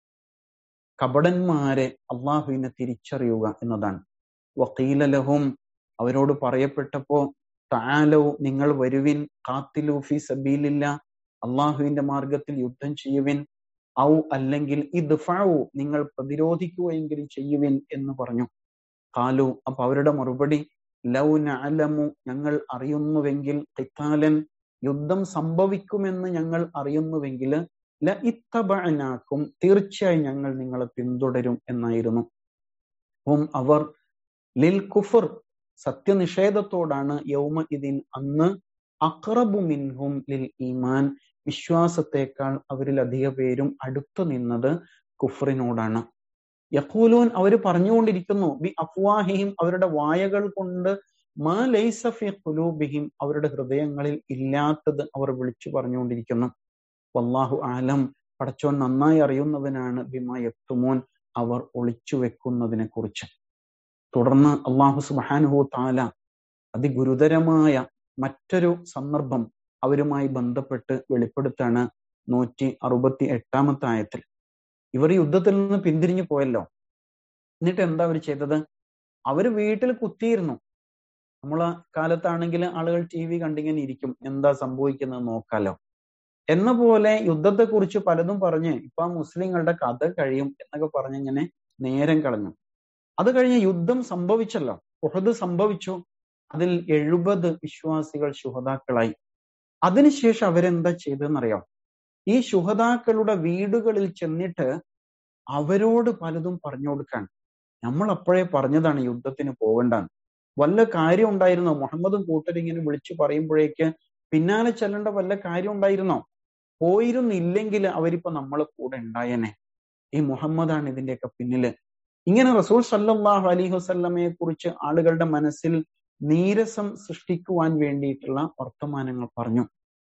കപടന്മാരെ അള്ളാഹുവിനെ തിരിച്ചറിയുക എന്നതാണ് വക്കീലലഹും അവരോട് പറയപ്പെട്ടപ്പോ താലോ നിങ്ങൾ വരുവിൻ കാത്തിലു ഫി സബീലില്ല അള്ളാഹുവിന്റെ മാർഗത്തിൽ യുദ്ധം ചെയ്യുവിൻ ഔ അല്ലെങ്കിൽ ഇദ്ഫാവു നിങ്ങൾ പ്രതിരോധിക്കുകയെങ്കിലും ചെയ്യുവിൻ എന്ന് പറഞ്ഞു കാലു അപ്പൊ അവരുടെ മറുപടി ലൗ നഅലമു ഞങ്ങൾ അറിയുന്നുവെങ്കിൽ ഖിത്താലൻ യുദ്ധം സംഭവിക്കുമെന്ന് ഞങ്ങൾ അറിയുന്നുവെങ്കിൽ ല ഇത്തബഅനാക്കും തീർച്ചയായും ഞങ്ങൾ നിങ്ങളെ പിന്തുടരും എന്നായിരുന്നു ഹും അവർ ലിൽ കുഫർ സത്യനിഷേധത്തോടാണ് യൗമ ഇതിൻ അന്ന് അക്റബു മിൻഹും ലിൽ ഈമാൻ വിശ്വാസത്തെക്കാൾ അവരിൽ അധിക പേരും അടുത്തു നിന്നത് കുഫറിനോടാണ് യഖൂലൂൻ അവർ പറഞ്ഞുകൊണ്ടിരിക്കുന്നു ബി അഫ്വാഹിഹിം അവരുടെ വായകൾ കൊണ്ട് മാ ലൈസ ഫി ഖുലൂബിഹിം അവരുടെ ഹൃദയങ്ങളിൽ ഇല്ലാത്തത് അവർ വിളിച്ചു പറഞ്ഞുകൊണ്ടിരിക്കുന്നു വല്ലാഹു ആലം പടച്ചോൻ നന്നായി അറിയുന്നവനാണ് ബിമാ യക്തുമോൻ അവർ ഒളിച്ചു വെക്കുന്നതിനെ കുറിച്ച് തുടർന്ന് അള്ളാഹു സുബാനുഹു താല അതിഗുരുതരമായ മറ്റൊരു സന്ദർഭം അവരുമായി ബന്ധപ്പെട്ട് വെളിപ്പെടുത്താണ് നൂറ്റി അറുപത്തി എട്ടാമത്തെ ആയത്തിൽ ഇവർ യുദ്ധത്തിൽ നിന്ന് പിന്തിരിഞ്ഞു പോയല്ലോ എന്നിട്ട് എന്താ അവർ ചെയ്തത് അവർ വീട്ടിൽ കുത്തിയിരുന്നു നമ്മളെ കാലത്താണെങ്കിൽ ആളുകൾ ടി വി കണ്ടിങ്ങനെ ഇരിക്കും എന്താ സംഭവിക്കുന്നത് നോക്കാലോ എന്ന പോലെ യുദ്ധത്തെക്കുറിച്ച് പലതും പറഞ്ഞ് ഇപ്പൊ മുസ്ലിങ്ങളുടെ കഥ കഴിയും എന്നൊക്കെ പറഞ്ഞ് ഇങ്ങനെ നേരം കളഞ്ഞു അത് കഴിഞ്ഞ് യുദ്ധം സംഭവിച്ചല്ലോ ഉഹദ് സംഭവിച്ചു അതിൽ എഴുപത് വിശ്വാസികൾ ശുഹതാക്കളായി അതിനുശേഷം അവരെന്താ ചെയ്തതെന്നറിയാം ഈ ശുഹതാക്കളുടെ വീടുകളിൽ ചെന്നിട്ട് അവരോട് പലതും പറഞ്ഞു കൊടുക്കാൻ നമ്മൾ അപ്പോഴേ പറഞ്ഞതാണ് യുദ്ധത്തിന് പോകണ്ടാന്ന് വല്ല കാര്യം ഉണ്ടായിരുന്നോ മുഹമ്മദും കൂട്ടരിങ്ങനെ വിളിച്ചു പറയുമ്പോഴേക്ക് പിന്നാലെ ചെല്ലേണ്ട വല്ല കാര്യം ഉണ്ടായിരുന്നോ പോയിരുന്നില്ലെങ്കിൽ അവരിപ്പോ നമ്മളെ കൂടെ ഉണ്ടായേനെ ഈ മുഹമ്മദാണ് ഇതിന്റെയൊക്കെ പിന്നില് ഇങ്ങനെ റസൂൽ സല്ലാഹു അലൈഹി വസല്ലമയെ കുറിച്ച് ആളുകളുടെ മനസ്സിൽ നീരസം സൃഷ്ടിക്കുവാൻ വേണ്ടിയിട്ടുള്ള വർത്തമാനങ്ങൾ പറഞ്ഞു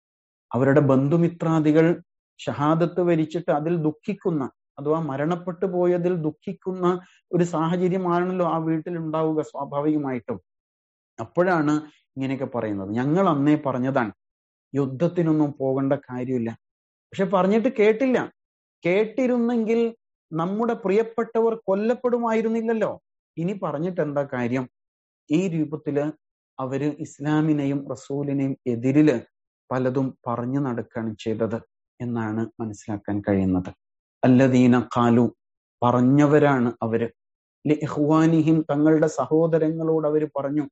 അവരുടെ ബന്ധുമിത്രാദികൾ ഷഹാദത്ത് വരിച്ചിട്ട് അതിൽ ദുഃഖിക്കുന്ന അഥവാ മരണപ്പെട്ടു പോയതിൽ ദുഃഖിക്കുന്ന ഒരു സാഹചര്യമാണല്ലോ ആ വീട്ടിൽ ഉണ്ടാവുക സ്വാഭാവികമായിട്ടും അപ്പോഴാണ് ഇങ്ങനെയൊക്കെ പറയുന്നത് ഞങ്ങൾ അന്നേ പറഞ്ഞതാണ് യുദ്ധത്തിനൊന്നും പോകേണ്ട കാര്യമില്ല പക്ഷെ പറഞ്ഞിട്ട് കേട്ടില്ല കേട്ടിരുന്നെങ്കിൽ നമ്മുടെ പ്രിയപ്പെട്ടവർ കൊല്ലപ്പെടുമായിരുന്നില്ലല്ലോ ഇനി പറഞ്ഞിട്ട് എന്താ കാര്യം ഈ രൂപത്തില് അവര് ഇസ്ലാമിനെയും റസൂലിനെയും എതിരില് പലതും പറഞ്ഞു നടക്കുകയാണ് ചെയ്തത് എന്നാണ് മനസ്സിലാക്കാൻ കഴിയുന്നത് അല്ലദീന കാലു പറഞ്ഞവരാണ് അവര് ലിഹ്വാനിഹിം തങ്ങളുടെ സഹോദരങ്ങളോട് അവര് പറഞ്ഞു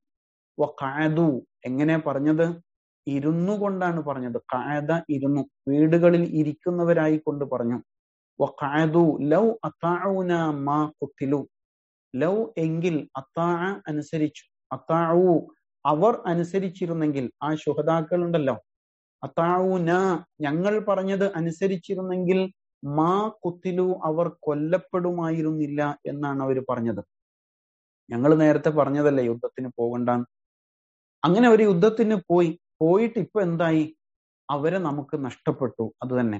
വഖഅദു എങ്ങനെ പറഞ്ഞത് ഇരുന്നു കൊണ്ടാണ് പറഞ്ഞത് ഖഅദ ഇരുന്നു വീടുകളിൽ ഇരിക്കുന്നവരായി കൊണ്ട് പറഞ്ഞു വഖഅദു ലൗ അതാഉന മാ ഖുത്തിലു ലൗ എങ്കിൽ അത്താ അനുസരിച്ചു അത്താവു അവർ അനുസരിച്ചിരുന്നെങ്കിൽ ആ ശുഹതാക്കൾ ഉണ്ടല്ലോ അത്താവുന ഞങ്ങൾ പറഞ്ഞത് അനുസരിച്ചിരുന്നെങ്കിൽ മാ കുത്തിലു അവർ കൊല്ലപ്പെടുമായിരുന്നില്ല എന്നാണ് അവർ പറഞ്ഞത് ഞങ്ങൾ നേരത്തെ പറഞ്ഞതല്ലേ യുദ്ധത്തിന് പോകണ്ടാന്ന് അങ്ങനെ അവർ യുദ്ധത്തിന് പോയി പോയിട്ട് ഇപ്പൊ എന്തായി അവരെ നമുക്ക് നഷ്ടപ്പെട്ടു അത് തന്നെ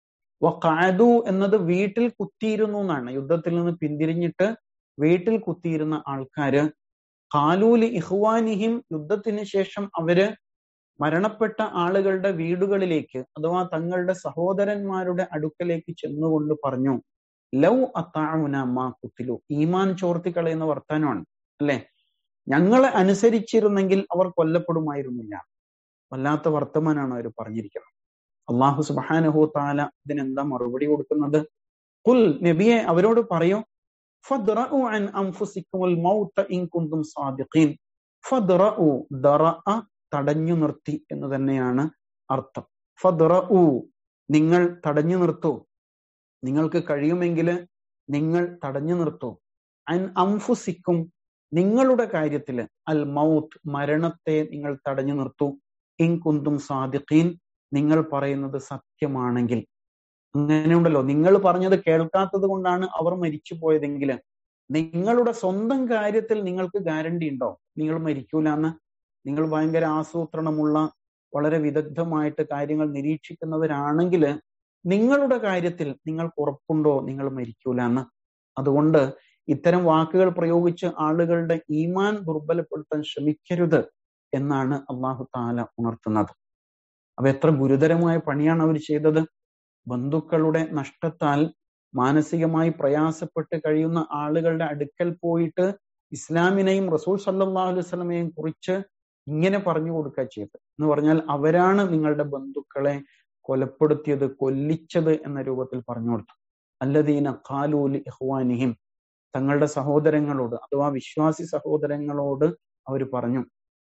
വഖഅദു എന്നത് വീട്ടിൽ കുത്തിയിരുന്നു എന്നാണ് യുദ്ധത്തിൽ നിന്ന് പിന്തിരിഞ്ഞിട്ട് വീട്ടിൽ കുത്തിയിരുന്ന ആൾക്കാര് കാലൂലി ഇഹ്വാനിഹിം യുദ്ധത്തിന് ശേഷം അവര് മരണപ്പെട്ട ആളുകളുടെ വീടുകളിലേക്ക് അഥവാ തങ്ങളുടെ സഹോദരന്മാരുടെ അടുക്കലേക്ക് ചെന്നുകൊണ്ട് പറഞ്ഞു ലൗ അത്താവുന മാ കുത്തിലു ഈമാൻ ചോർത്തി കളയുന്ന വർത്താനമാണ് അല്ലെ ഞങ്ങളെ അനുസരിച്ചിരുന്നെങ്കിൽ അവർ കൊല്ലപ്പെടുമായിരുന്നില്ല വല്ലാത്ത വർത്തമാനാണ് അവർ പറഞ്ഞിരിക്കുന്നത് അള്ളാഹു സുബാനഹു താല ഇതിനെന്താ മറുപടി കൊടുക്കുന്നത് കുൽ നബിയെ അവരോട് പറയൂ فادرؤوا عن أنفسكم الموت إن كنتم صادقين فادرؤوا درأ തടഞ്ഞു നിർത്തി എന്ന് തന്നെയാണ് അർത്ഥം ഫദ്റഉ നിങ്ങൾ തടഞ്ഞു നിർത്തൂ നിങ്ങൾക്ക് കഴിയുമെങ്കിൽ നിങ്ങൾ തടഞ്ഞു നിർത്തൂ അൻ അംഫുസിക്കും നിങ്ങളുടെ കാര്യത്തില് അൽ മൗത്ത് മരണത്തെ നിങ്ങൾ തടഞ്ഞു നിർത്തൂ ഇൻ കുന്തും സാദിഖീൻ നിങ്ങൾ പറയുന്നത് സത്യമാണെങ്കിൽ അങ്ങനെയുണ്ടല്ലോ നിങ്ങൾ പറഞ്ഞത് കേൾക്കാത്തത് കൊണ്ടാണ് അവർ മരിച്ചു പോയതെങ്കിൽ നിങ്ങളുടെ സ്വന്തം കാര്യത്തിൽ നിങ്ങൾക്ക് ഗ്യാരണ്ടി ഉണ്ടോ നിങ്ങൾ മരിക്കൂല എന്ന് നിങ്ങൾ ഭയങ്കര ആസൂത്രണമുള്ള വളരെ വിദഗ്ധമായിട്ട് കാര്യങ്ങൾ നിരീക്ഷിക്കുന്നവരാണെങ്കിൽ നിങ്ങളുടെ കാര്യത്തിൽ നിങ്ങൾക്ക് ഉറപ്പുണ്ടോ നിങ്ങൾ മരിക്കൂല എന്ന് അതുകൊണ്ട് ഇത്തരം വാക്കുകൾ പ്രയോഗിച്ച് ആളുകളുടെ ഈമാൻ ദുർബലപ്പെടുത്താൻ ശ്രമിക്കരുത് എന്നാണ് അള്ളാഹു താല ഉണർത്തുന്നത് അപ്പൊ എത്ര ഗുരുതരമായ പണിയാണ് അവർ ചെയ്തത് ബന്ധുക്കളുടെ നഷ്ടത്താൽ മാനസികമായി പ്രയാസപ്പെട്ട് കഴിയുന്ന ആളുകളുടെ അടുക്കൽ പോയിട്ട് ഇസ്ലാമിനെയും റസൂൽ സല്ലാ അലൈവലമയെയും കുറിച്ച് ഇങ്ങനെ പറഞ്ഞു കൊടുക്കുക ചെയ്തത് എന്ന് പറഞ്ഞാൽ അവരാണ് നിങ്ങളുടെ ബന്ധുക്കളെ കൊലപ്പെടുത്തിയത് കൊല്ലിച്ചത് എന്ന രൂപത്തിൽ പറഞ്ഞു കൊടുത്തു അല്ലദീന ഖാലൂലി ഇഹ്വാനിഹിം തങ്ങളുടെ സഹോദരങ്ങളോട് അഥവാ വിശ്വാസി സഹോദരങ്ങളോട് അവർ പറഞ്ഞു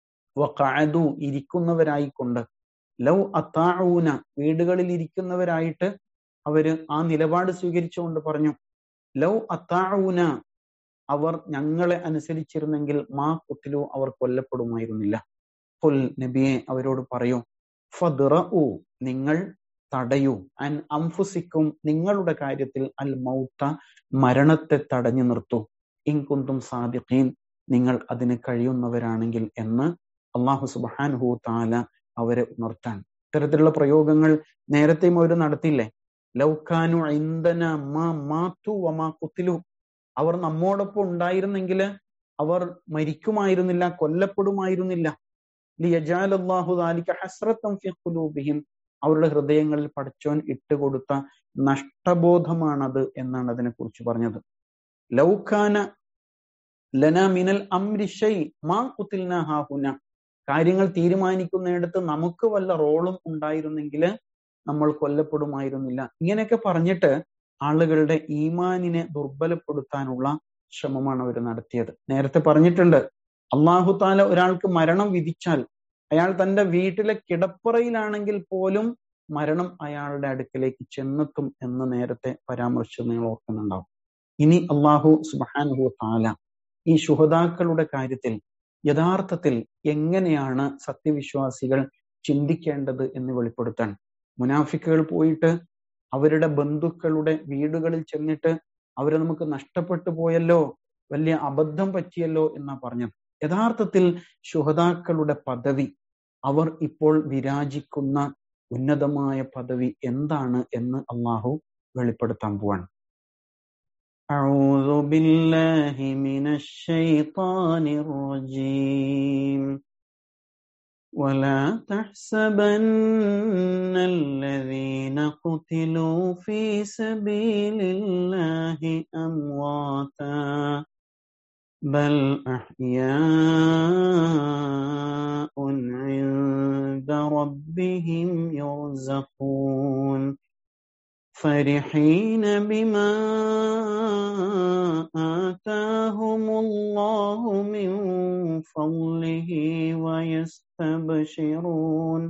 വഖഅദു ഇരിക്കുന്നവരായിക്കൊണ്ട് ലൗ അത്താഊന വീടുകളിൽ ഇരിക്കുന്നവരായിട്ട് അവര് ആ നിലപാട് സ്വീകരിച്ചുകൊണ്ട് പറഞ്ഞു ലൗ അത്താഊന അവർ ഞങ്ങളെ അനുസരിച്ചിരുന്നെങ്കിൽ മാ കുത്തിലു അവർ കൊല്ലപ്പെടുമായിരുന്നില്ല പുൽ നബിയെ അവരോട് പറയൂ ഫദ്റഉ നിങ്ങൾ തടയൂ അൻ അംഫുസിക്കും നിങ്ങളുടെ കാര്യത്തിൽ അൽ മൗത്ത മരണത്തെ തടഞ്ഞു നിർത്തൂ ഇൻകുന്തും സാദിഖീൻ നിങ്ങൾ അതിന് കഴിയുന്നവരാണെങ്കിൽ എന്ന് അള്ളാഹു സുബാൻഹു താല അവരെ ഉണർത്താൻ ഇത്തരത്തിലുള്ള പ്രയോഗങ്ങൾ നേരത്തെയും അവർ നടത്തിയില്ലേ ലൗക്കാനു ഐന്ദന മാ മാത്തു വമാ കുത്തിലു അവർ നമ്മോടൊപ്പം ഉണ്ടായിരുന്നെങ്കിൽ അവർ മരിക്കുമായിരുന്നില്ല കൊല്ലപ്പെടുമായിരുന്നില്ല ലിയജാലല്ലാഹു ദാലിക ഹസ്രത്തം ഫി ഖുലൂബിഹിം അവരുടെ ഹൃദയങ്ങളിൽ പഠിച്ചോൻ ഇട്ടുകൊടുത്ത നഷ്ടബോധമാണത് എന്നാണ് അതിനെക്കുറിച്ച് പറഞ്ഞത് ലൗഖാന ലന മിനൽ അംരിഷൈ മാ കുത്തിൽന ഹാഹുന കാര്യങ്ങൾ തീരുമാനിക്കുന്നിടത്ത് നമുക്ക് വല്ല റോളും ഉണ്ടായിരുന്നെങ്കിൽ നമ്മൾ കൊല്ലപ്പെടുമായിരുന്നില്ല ഇങ്ങനെയൊക്കെ പറഞ്ഞിട്ട് ആളുകളുടെ ഈമാനിനെ ദുർബലപ്പെടുത്താനുള്ള ശ്രമമാണ് അവർ നടത്തിയത് നേരത്തെ പറഞ്ഞിട്ടുണ്ട് അള്ളാഹു താല ഒരാൾക്ക് മരണം വിധിച്ചാൽ അയാൾ തന്റെ വീട്ടിലെ കിടപ്പറയിലാണെങ്കിൽ പോലും മരണം അയാളുടെ അടുക്കലേക്ക് ചെന്നെത്തും എന്ന് നേരത്തെ പരാമർശിച്ചത് നിങ്ങൾ ഓർക്കുന്നുണ്ടാവും ഇനി അള്ളാഹു സുബാനുഹു താല ഈ ശുഹതാക്കളുടെ കാര്യത്തിൽ യഥാർത്ഥത്തിൽ എങ്ങനെയാണ് സത്യവിശ്വാസികൾ ചിന്തിക്കേണ്ടത് എന്ന് വെളിപ്പെടുത്താൻ മുനാഫിക്കുകൾ പോയിട്ട് അവരുടെ ബന്ധുക്കളുടെ വീടുകളിൽ ചെന്നിട്ട് അവരെ നമുക്ക് നഷ്ടപ്പെട്ടു പോയല്ലോ വലിയ അബദ്ധം പറ്റിയല്ലോ എന്നാ പറഞ്ഞത് യഥാർത്ഥത്തിൽ ശുഹതാക്കളുടെ പദവി അവർ ഇപ്പോൾ വിരാജിക്കുന്ന ഉന്നതമായ പദവി എന്താണ് എന്ന് അള്ളാഹു വെളിപ്പെടുത്താൻ പോവാണ് أعوذ بالله من الشيطان الرجيم ولا تحسبن الذين قتلوا في سبيل الله أمواتا بل أحياء عند ربهم يرزقون فرحين بما آتاهم الله من فضله ويستبشرون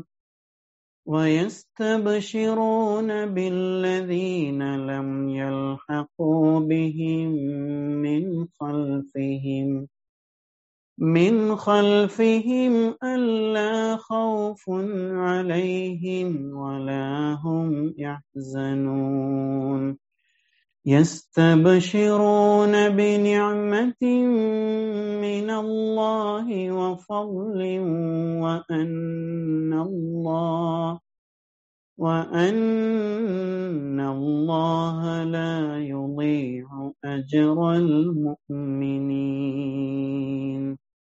ويستبشرون بالذين لم يلحقوا بهم من خلفهم من خلفهم ألا خوف عليهم ولا هم يحزنون يستبشرون بنعمة من الله وفضل وأن الله وأن الله لا يضيع أجر المؤمنين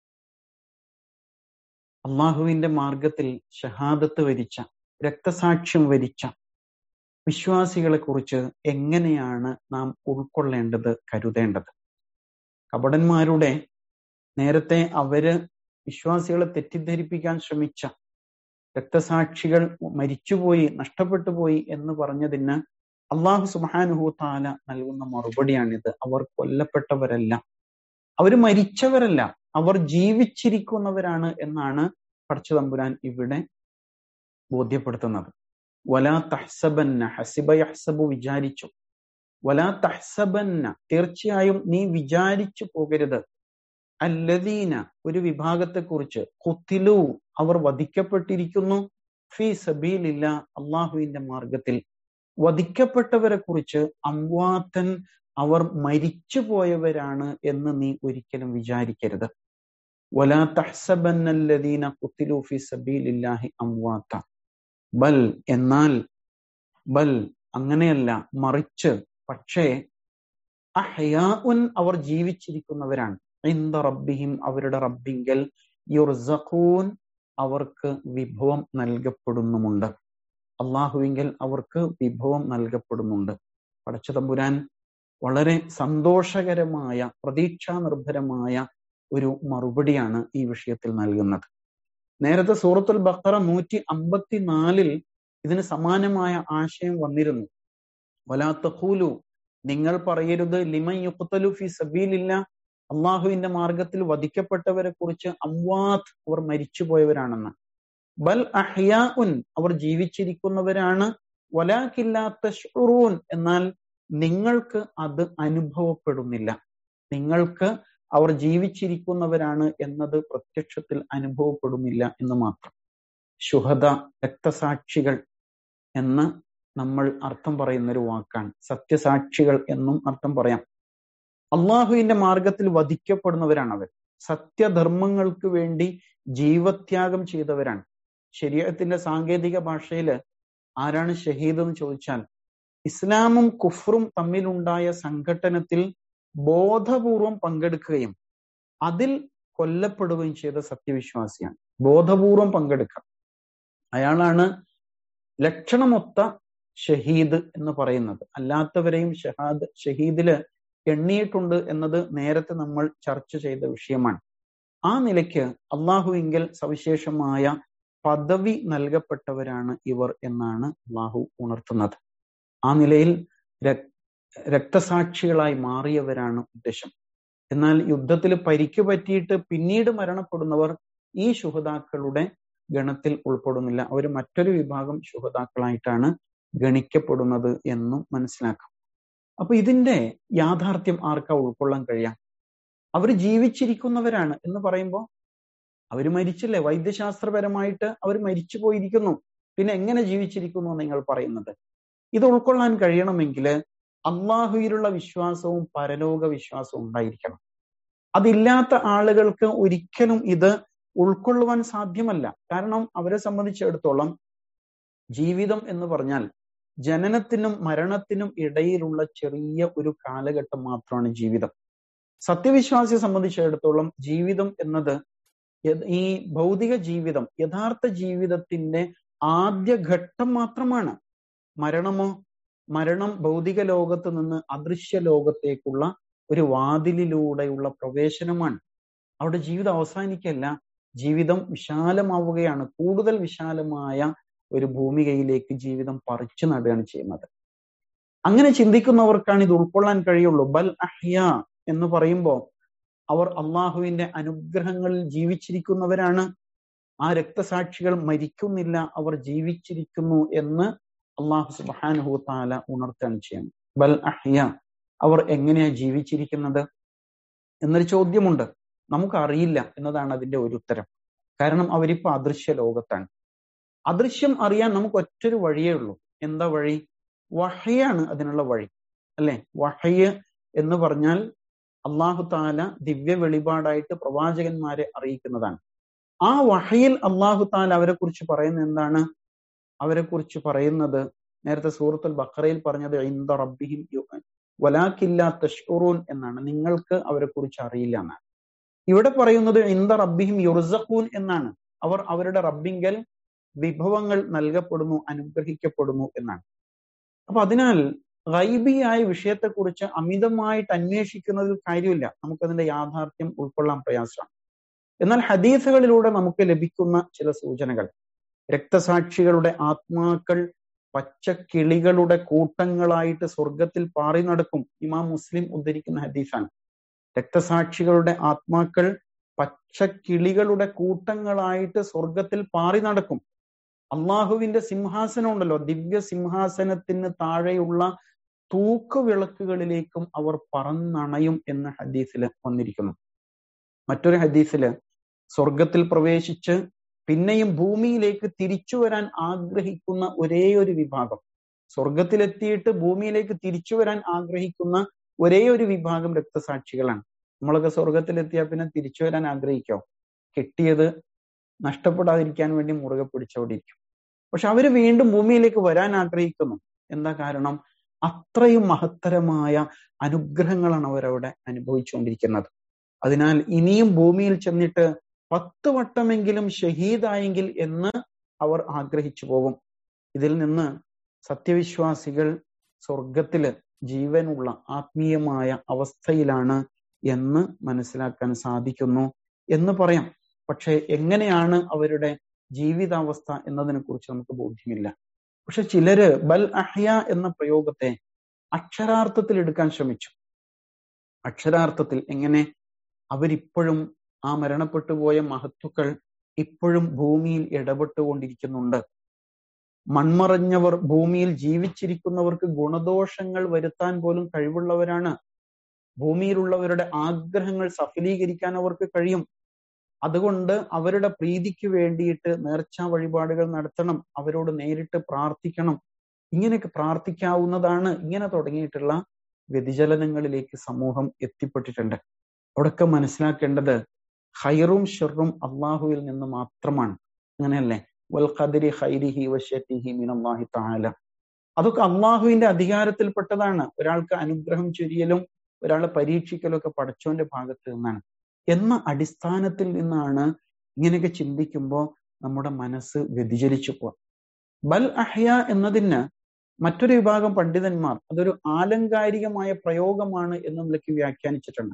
അള്ളാഹുവിന്റെ മാർഗത്തിൽ ഷഹാദത്ത് വരിച്ച രക്തസാക്ഷ്യം വരിച്ച വിശ്വാസികളെ കുറിച്ച് എങ്ങനെയാണ് നാം ഉൾക്കൊള്ളേണ്ടത് കരുതേണ്ടത് കപടന്മാരുടെ നേരത്തെ അവര് വിശ്വാസികളെ തെറ്റിദ്ധരിപ്പിക്കാൻ ശ്രമിച്ച രക്തസാക്ഷികൾ മരിച്ചുപോയി നഷ്ടപ്പെട്ടു പോയി എന്ന് പറഞ്ഞതിന് അള്ളാഹു സുബാനുഹു താല നൽകുന്ന മറുപടിയാണിത് അവർ കൊല്ലപ്പെട്ടവരല്ല അവർ മരിച്ചവരല്ല അവർ ജീവിച്ചിരിക്കുന്നവരാണ് എന്നാണ് പടച്ചു തമ്പുരാൻ ഇവിടെ ബോധ്യപ്പെടുത്തുന്നത് വലാ തഹ്സബന്ന ഹസിബ യഹ്സബു വിചാരിച്ചു വലാ തഹ്സബന്ന തീർച്ചയായും നീ വിചാരിച്ചു പോകരുത് അല്ലദീന ഒരു വിഭാഗത്തെക്കുറിച്ച് കുത്തിലു അവർ വധിക്കപ്പെട്ടിരിക്കുന്നു ഫി സബീലില്ല അള്ളാഹുവിന്റെ മാർഗത്തിൽ വധിക്കപ്പെട്ടവരെ കുറിച്ച് അംവാത്തൻ അവർ മരിച്ചു പോയവരാണ് എന്ന് നീ ഒരിക്കലും വിചാരിക്കരുത് വലാ തഹ്സബന്നല്ലദീന കുത്തിലു ഫി സബീലില്ലാഹി അംവാത്ത ബൽ എന്നാൽ ബൽ അങ്ങനെയല്ല മറിച്ച് പക്ഷേ അഹയാഉൻ അവർ ജീവിച്ചിരിക്കുന്നവരാണ് ഇന്ദ റബ്ബിഹിം അവരുടെ റബ്ബിങ്കൽ യുർസഖൂൻ അവർക്ക് വിഭവം നൽകപ്പെടുന്നുമുണ്ട് അള്ളാഹുവിങ്കൽ അവർക്ക് വിഭവം നൽകപ്പെടുന്നുണ്ട് പടച്ച തമ്പുരാൻ വളരെ സന്തോഷകരമായ പ്രതീക്ഷാ നിർഭരമായ ഒരു മറുപടിയാണ് ഈ വിഷയത്തിൽ നൽകുന്നത് നേരത്തെ സൂറത്തുൽ ബക്കറ നൂറ്റി അമ്പത്തിനാലിൽ ഇതിന് സമാനമായ ആശയം വന്നിരുന്നു വലാത്തഖൂലു നിങ്ങൾ പറയരുത് ലിമൻ യുക്തലു ഫി സബീലില്ല അള്ളാഹുവിന്റെ മാർഗത്തിൽ വധിക്കപ്പെട്ടവരെ കുറിച്ച് അംവാത്ത് അവർ മരിച്ചുപോയവരാണെന്ന് ബൽ അഹ്യാഉൻ അവർ ജീവിച്ചിരിക്കുന്നവരാണ് വലാക്കില്ലാത്ത ഷുറൂൻ എന്നാൽ നിങ്ങൾക്ക് അത് അനുഭവപ്പെടുന്നില്ല നിങ്ങൾക്ക് അവർ ജീവിച്ചിരിക്കുന്നവരാണ് എന്നത് പ്രത്യക്ഷത്തിൽ അനുഭവപ്പെടുന്നില്ല എന്ന് മാത്രം ശുഹദ രക്തസാക്ഷികൾ എന്ന് നമ്മൾ അർത്ഥം പറയുന്ന ഒരു വാക്കാണ് സത്യസാക്ഷികൾ എന്നും അർത്ഥം പറയാം അള്ളാഹുവിന്റെ മാർഗത്തിൽ വധിക്കപ്പെടുന്നവരാണ് അവർ സത്യധർമ്മങ്ങൾക്ക് വേണ്ടി ജീവത്യാഗം ചെയ്തവരാണ് ശരീരത്തിന്റെ സാങ്കേതിക ഭാഷയിൽ ആരാണ് ഷഹീദ് എന്ന് ചോദിച്ചാൽ ഇസ്ലാമും കുഫറും തമ്മിലുണ്ടായ സംഘട്ടനത്തിൽ ബോധപൂർവം പങ്കെടുക്കുകയും അതിൽ കൊല്ലപ്പെടുകയും ചെയ്ത സത്യവിശ്വാസിയാണ് ബോധപൂർവം പങ്കെടുക്കുക അയാളാണ് ലക്ഷണമൊത്ത ഷഹീദ് എന്ന് പറയുന്നത് അല്ലാത്തവരെയും ഷഹാദ് ഷഹീദില് എണ്ണിയിട്ടുണ്ട് എന്നത് നേരത്തെ നമ്മൾ ചർച്ച ചെയ്ത വിഷയമാണ് ആ നിലയ്ക്ക് അള്ളാഹുവിങ്കൽ സവിശേഷമായ പദവി നൽകപ്പെട്ടവരാണ് ഇവർ എന്നാണ് അള്ളാഹു ഉണർത്തുന്നത് ആ നിലയിൽ രക്തസാക്ഷികളായി മാറിയവരാണ് ഉദ്ദേശം എന്നാൽ യുദ്ധത്തിൽ പരിക്ക് പറ്റിയിട്ട് പിന്നീട് മരണപ്പെടുന്നവർ ഈ ശുഹതാക്കളുടെ ഗണത്തിൽ ഉൾപ്പെടുന്നില്ല അവർ മറ്റൊരു വിഭാഗം ശുഹതാക്കളായിട്ടാണ് ഗണിക്കപ്പെടുന്നത് എന്നും മനസ്സിലാക്കാം അപ്പൊ ഇതിന്റെ യാഥാർത്ഥ്യം ആർക്കാ ഉൾക്കൊള്ളാൻ കഴിയാം അവർ ജീവിച്ചിരിക്കുന്നവരാണ് എന്ന് പറയുമ്പോൾ അവർ മരിച്ചില്ലേ വൈദ്യശാസ്ത്രപരമായിട്ട് അവർ മരിച്ചു പോയിരിക്കുന്നു പിന്നെ എങ്ങനെ ജീവിച്ചിരിക്കുന്നു നിങ്ങൾ പറയുന്നത് ഇത് ഉൾക്കൊള്ളാൻ കഴിയണമെങ്കിൽ അള്ളാഹുയിലുള്ള വിശ്വാസവും പരലോക വിശ്വാസവും ഉണ്ടായിരിക്കണം അതില്ലാത്ത ആളുകൾക്ക് ഒരിക്കലും ഇത് ഉൾക്കൊള്ളുവാൻ സാധ്യമല്ല കാരണം അവരെ സംബന്ധിച്ചിടത്തോളം ജീവിതം എന്ന് പറഞ്ഞാൽ ജനനത്തിനും മരണത്തിനും ഇടയിലുള്ള ചെറിയ ഒരു കാലഘട്ടം മാത്രമാണ് ജീവിതം സത്യവിശ്വാസിയെ സംബന്ധിച്ചിടത്തോളം ജീവിതം എന്നത് ഈ ഭൗതിക ജീവിതം യഥാർത്ഥ ജീവിതത്തിന്റെ ആദ്യ ഘട്ടം മാത്രമാണ് മരണമോ മരണം ഭൗതിക ലോകത്ത് നിന്ന് അദൃശ്യ ലോകത്തേക്കുള്ള ഒരു വാതിലിലൂടെയുള്ള പ്രവേശനമാണ് അവിടെ ജീവിതം അവസാനിക്കല്ല ജീവിതം വിശാലമാവുകയാണ് കൂടുതൽ വിശാലമായ ഒരു ഭൂമികയിലേക്ക് ജീവിതം പറിച്ചു നടുകയാണ് ചെയ്യുന്നത് അങ്ങനെ ചിന്തിക്കുന്നവർക്കാണ് ഇത് ഉൾക്കൊള്ളാൻ കഴിയുള്ളൂ ബൽ അഹ്യ എന്ന് പറയുമ്പോൾ അവർ അള്ളാഹുവിന്റെ അനുഗ്രഹങ്ങളിൽ ജീവിച്ചിരിക്കുന്നവരാണ് ആ രക്തസാക്ഷികൾ മരിക്കുന്നില്ല അവർ ജീവിച്ചിരിക്കുന്നു എന്ന് അള്ളാഹു സുബാനുഹു താല ഉണർത്താൻ ചെയ്യണം ബൽ അഹ്യ അവർ എങ്ങനെയാ ജീവിച്ചിരിക്കുന്നത് എന്നൊരു ചോദ്യമുണ്ട് നമുക്കറിയില്ല എന്നതാണ് അതിന്റെ ഒരു ഉത്തരം കാരണം അവരിപ്പോ അദൃശ്യ ലോകത്താണ് അദൃശ്യം അറിയാൻ നമുക്ക് ഒറ്റൊരു വഴിയേ ഉള്ളൂ എന്താ വഴി വഹയാണ് അതിനുള്ള വഴി അല്ലെ വഹയ് എന്ന് പറഞ്ഞാൽ അള്ളാഹു താല ദിവ്യ വെളിപാടായിട്ട് പ്രവാചകന്മാരെ അറിയിക്കുന്നതാണ് ആ വഹയിൽ അള്ളാഹു താല അവരെ കുറിച്ച് പറയുന്നത് എന്താണ് അവരെ കുറിച്ച് പറയുന്നത് നേരത്തെ സൂറത്തുൽ ബഖറയിൽ പറഞ്ഞത് ഇന്ദ റബ്ബിഹിം വലാക്കില്ല തഷ്റൂൻ എന്നാണ് നിങ്ങൾക്ക് അവരെ കുറിച്ച് അറിയില്ല എന്നാണ് ഇവിടെ പറയുന്നത് ഇന്ദ റബ്ബിഹിം യുർസഖൂൻ എന്നാണ് അവർ അവരുടെ റബ്ബിങ്കൽ വിഭവങ്ങൾ നൽകപ്പെടുന്നു അനുഗ്രഹിക്കപ്പെടുന്നു എന്നാണ് അപ്പൊ അതിനാൽ ഗൈബിയായ വിഷയത്തെക്കുറിച്ച് അമിതമായിട്ട് അന്വേഷിക്കുന്നതിൽ കാര്യമില്ല നമുക്കതിന്റെ യാഥാർത്ഥ്യം ഉൾക്കൊള്ളാൻ പ്രയാസമാണ് എന്നാൽ ഹദീസുകളിലൂടെ നമുക്ക് ലഭിക്കുന്ന ചില സൂചനകൾ രക്തസാക്ഷികളുടെ ആത്മാക്കൾ പച്ചക്കിളികളുടെ കൂട്ടങ്ങളായിട്ട് സ്വർഗത്തിൽ പാറി നടക്കും ഇമാം മുസ്ലിം ഉദ്ധരിക്കുന്ന ഹദീസാണ് രക്തസാക്ഷികളുടെ ആത്മാക്കൾ പച്ചക്കിളികളുടെ കൂട്ടങ്ങളായിട്ട് സ്വർഗത്തിൽ പാറി നടക്കും അള്ളാഹുവിന്റെ സിംഹാസനം ഉണ്ടല്ലോ ദിവ്യ സിംഹാസനത്തിന് താഴെയുള്ള തൂക്കുവിളക്കുകളിലേക്കും അവർ പറന്നണയും എന്ന ഹദീസിൽ വന്നിരിക്കുന്നു മറ്റൊരു ഹദീസില് സ്വർഗത്തിൽ പ്രവേശിച്ച് പിന്നെയും ഭൂമിയിലേക്ക് തിരിച്ചു വരാൻ ആഗ്രഹിക്കുന്ന ഒരേ ഒരു വിഭാഗം സ്വർഗത്തിലെത്തിയിട്ട് ഭൂമിയിലേക്ക് തിരിച്ചു വരാൻ ആഗ്രഹിക്കുന്ന ഒരേ ഒരു വിഭാഗം രക്തസാക്ഷികളാണ് നമ്മളൊക്കെ സ്വർഗത്തിലെത്തിയാൽ പിന്നെ തിരിച്ചു വരാൻ ആഗ്രഹിക്കോ കിട്ടിയത് നഷ്ടപ്പെടാതിരിക്കാൻ വേണ്ടി മുറുകെ പിടിച്ചോടിയിരിക്കും പക്ഷെ അവര് വീണ്ടും ഭൂമിയിലേക്ക് വരാൻ ആഗ്രഹിക്കുന്നു എന്താ കാരണം അത്രയും മഹത്തരമായ അനുഗ്രഹങ്ങളാണ് അവരവിടെ അനുഭവിച്ചുകൊണ്ടിരിക്കുന്നത് അതിനാൽ ഇനിയും ഭൂമിയിൽ ചെന്നിട്ട് പത്ത് വട്ടമെങ്കിലും ഷഹീദായെങ്കിൽ എന്ന് അവർ ആഗ്രഹിച്ചു പോകും ഇതിൽ നിന്ന് സത്യവിശ്വാസികൾ സ്വർഗത്തില് ജീവനുള്ള ആത്മീയമായ അവസ്ഥയിലാണ് എന്ന് മനസ്സിലാക്കാൻ സാധിക്കുന്നു എന്ന് പറയാം പക്ഷെ എങ്ങനെയാണ് അവരുടെ ജീവിതാവസ്ഥ എന്നതിനെ കുറിച്ച് നമുക്ക് ബോധ്യമില്ല പക്ഷെ ചിലര് ബൽ അഹ്യ എന്ന പ്രയോഗത്തെ അക്ഷരാർത്ഥത്തിൽ എടുക്കാൻ ശ്രമിച്ചു അക്ഷരാർത്ഥത്തിൽ എങ്ങനെ അവരിപ്പോഴും ആ മരണപ്പെട്ടു പോയ മഹത്തുക്കൾ ഇപ്പോഴും ഭൂമിയിൽ ഇടപെട്ടുകൊണ്ടിരിക്കുന്നുണ്ട് മൺമറഞ്ഞവർ ഭൂമിയിൽ ജീവിച്ചിരിക്കുന്നവർക്ക് ഗുണദോഷങ്ങൾ വരുത്താൻ പോലും കഴിവുള്ളവരാണ് ഭൂമിയിലുള്ളവരുടെ ആഗ്രഹങ്ങൾ സഫലീകരിക്കാൻ അവർക്ക് കഴിയും അതുകൊണ്ട് അവരുടെ പ്രീതിക്ക് വേണ്ടിയിട്ട് നേർച്ചാ വഴിപാടുകൾ നടത്തണം അവരോട് നേരിട്ട് പ്രാർത്ഥിക്കണം ഇങ്ങനെയൊക്കെ പ്രാർത്ഥിക്കാവുന്നതാണ് ഇങ്ങനെ തുടങ്ങിയിട്ടുള്ള വ്യതിചലനങ്ങളിലേക്ക് സമൂഹം എത്തിപ്പെട്ടിട്ടുണ്ട് അവിടൊക്കെ മനസ്സിലാക്കേണ്ടത് ഹൈറും ഷെറും അള്ളാഹുവിൽ നിന്ന് മാത്രമാണ് അങ്ങനെയല്ലേ വൽ ഖദരി ഹൈരിഹി വശത്തിഹി മിനല്ലാഹി തആല അതൊക്കെ അള്ളാഹുവിന്റെ അധികാരത്തിൽപ്പെട്ടതാണ് ഒരാൾക്ക് അനുഗ്രഹം ചൊരിയലും ഒരാളെ പരീക്ഷിക്കലും ഒക്കെ പടച്ചോന്റെ ഭാഗത്ത് നിന്നാണ് എന്ന അടിസ്ഥാനത്തിൽ നിന്നാണ് ഇങ്ങനെയൊക്കെ ചിന്തിക്കുമ്പോൾ നമ്മുടെ മനസ്സ് വ്യതിചലിച്ചു പോവാം ബൽ അഹ്യ എന്നതിന് മറ്റൊരു വിഭാഗം പണ്ഡിതന്മാർ അതൊരു ആലങ്കാരികമായ പ്രയോഗമാണ് എന്ന നിലയ്ക്ക് വ്യാഖ്യാനിച്ചിട്ടുണ്ട്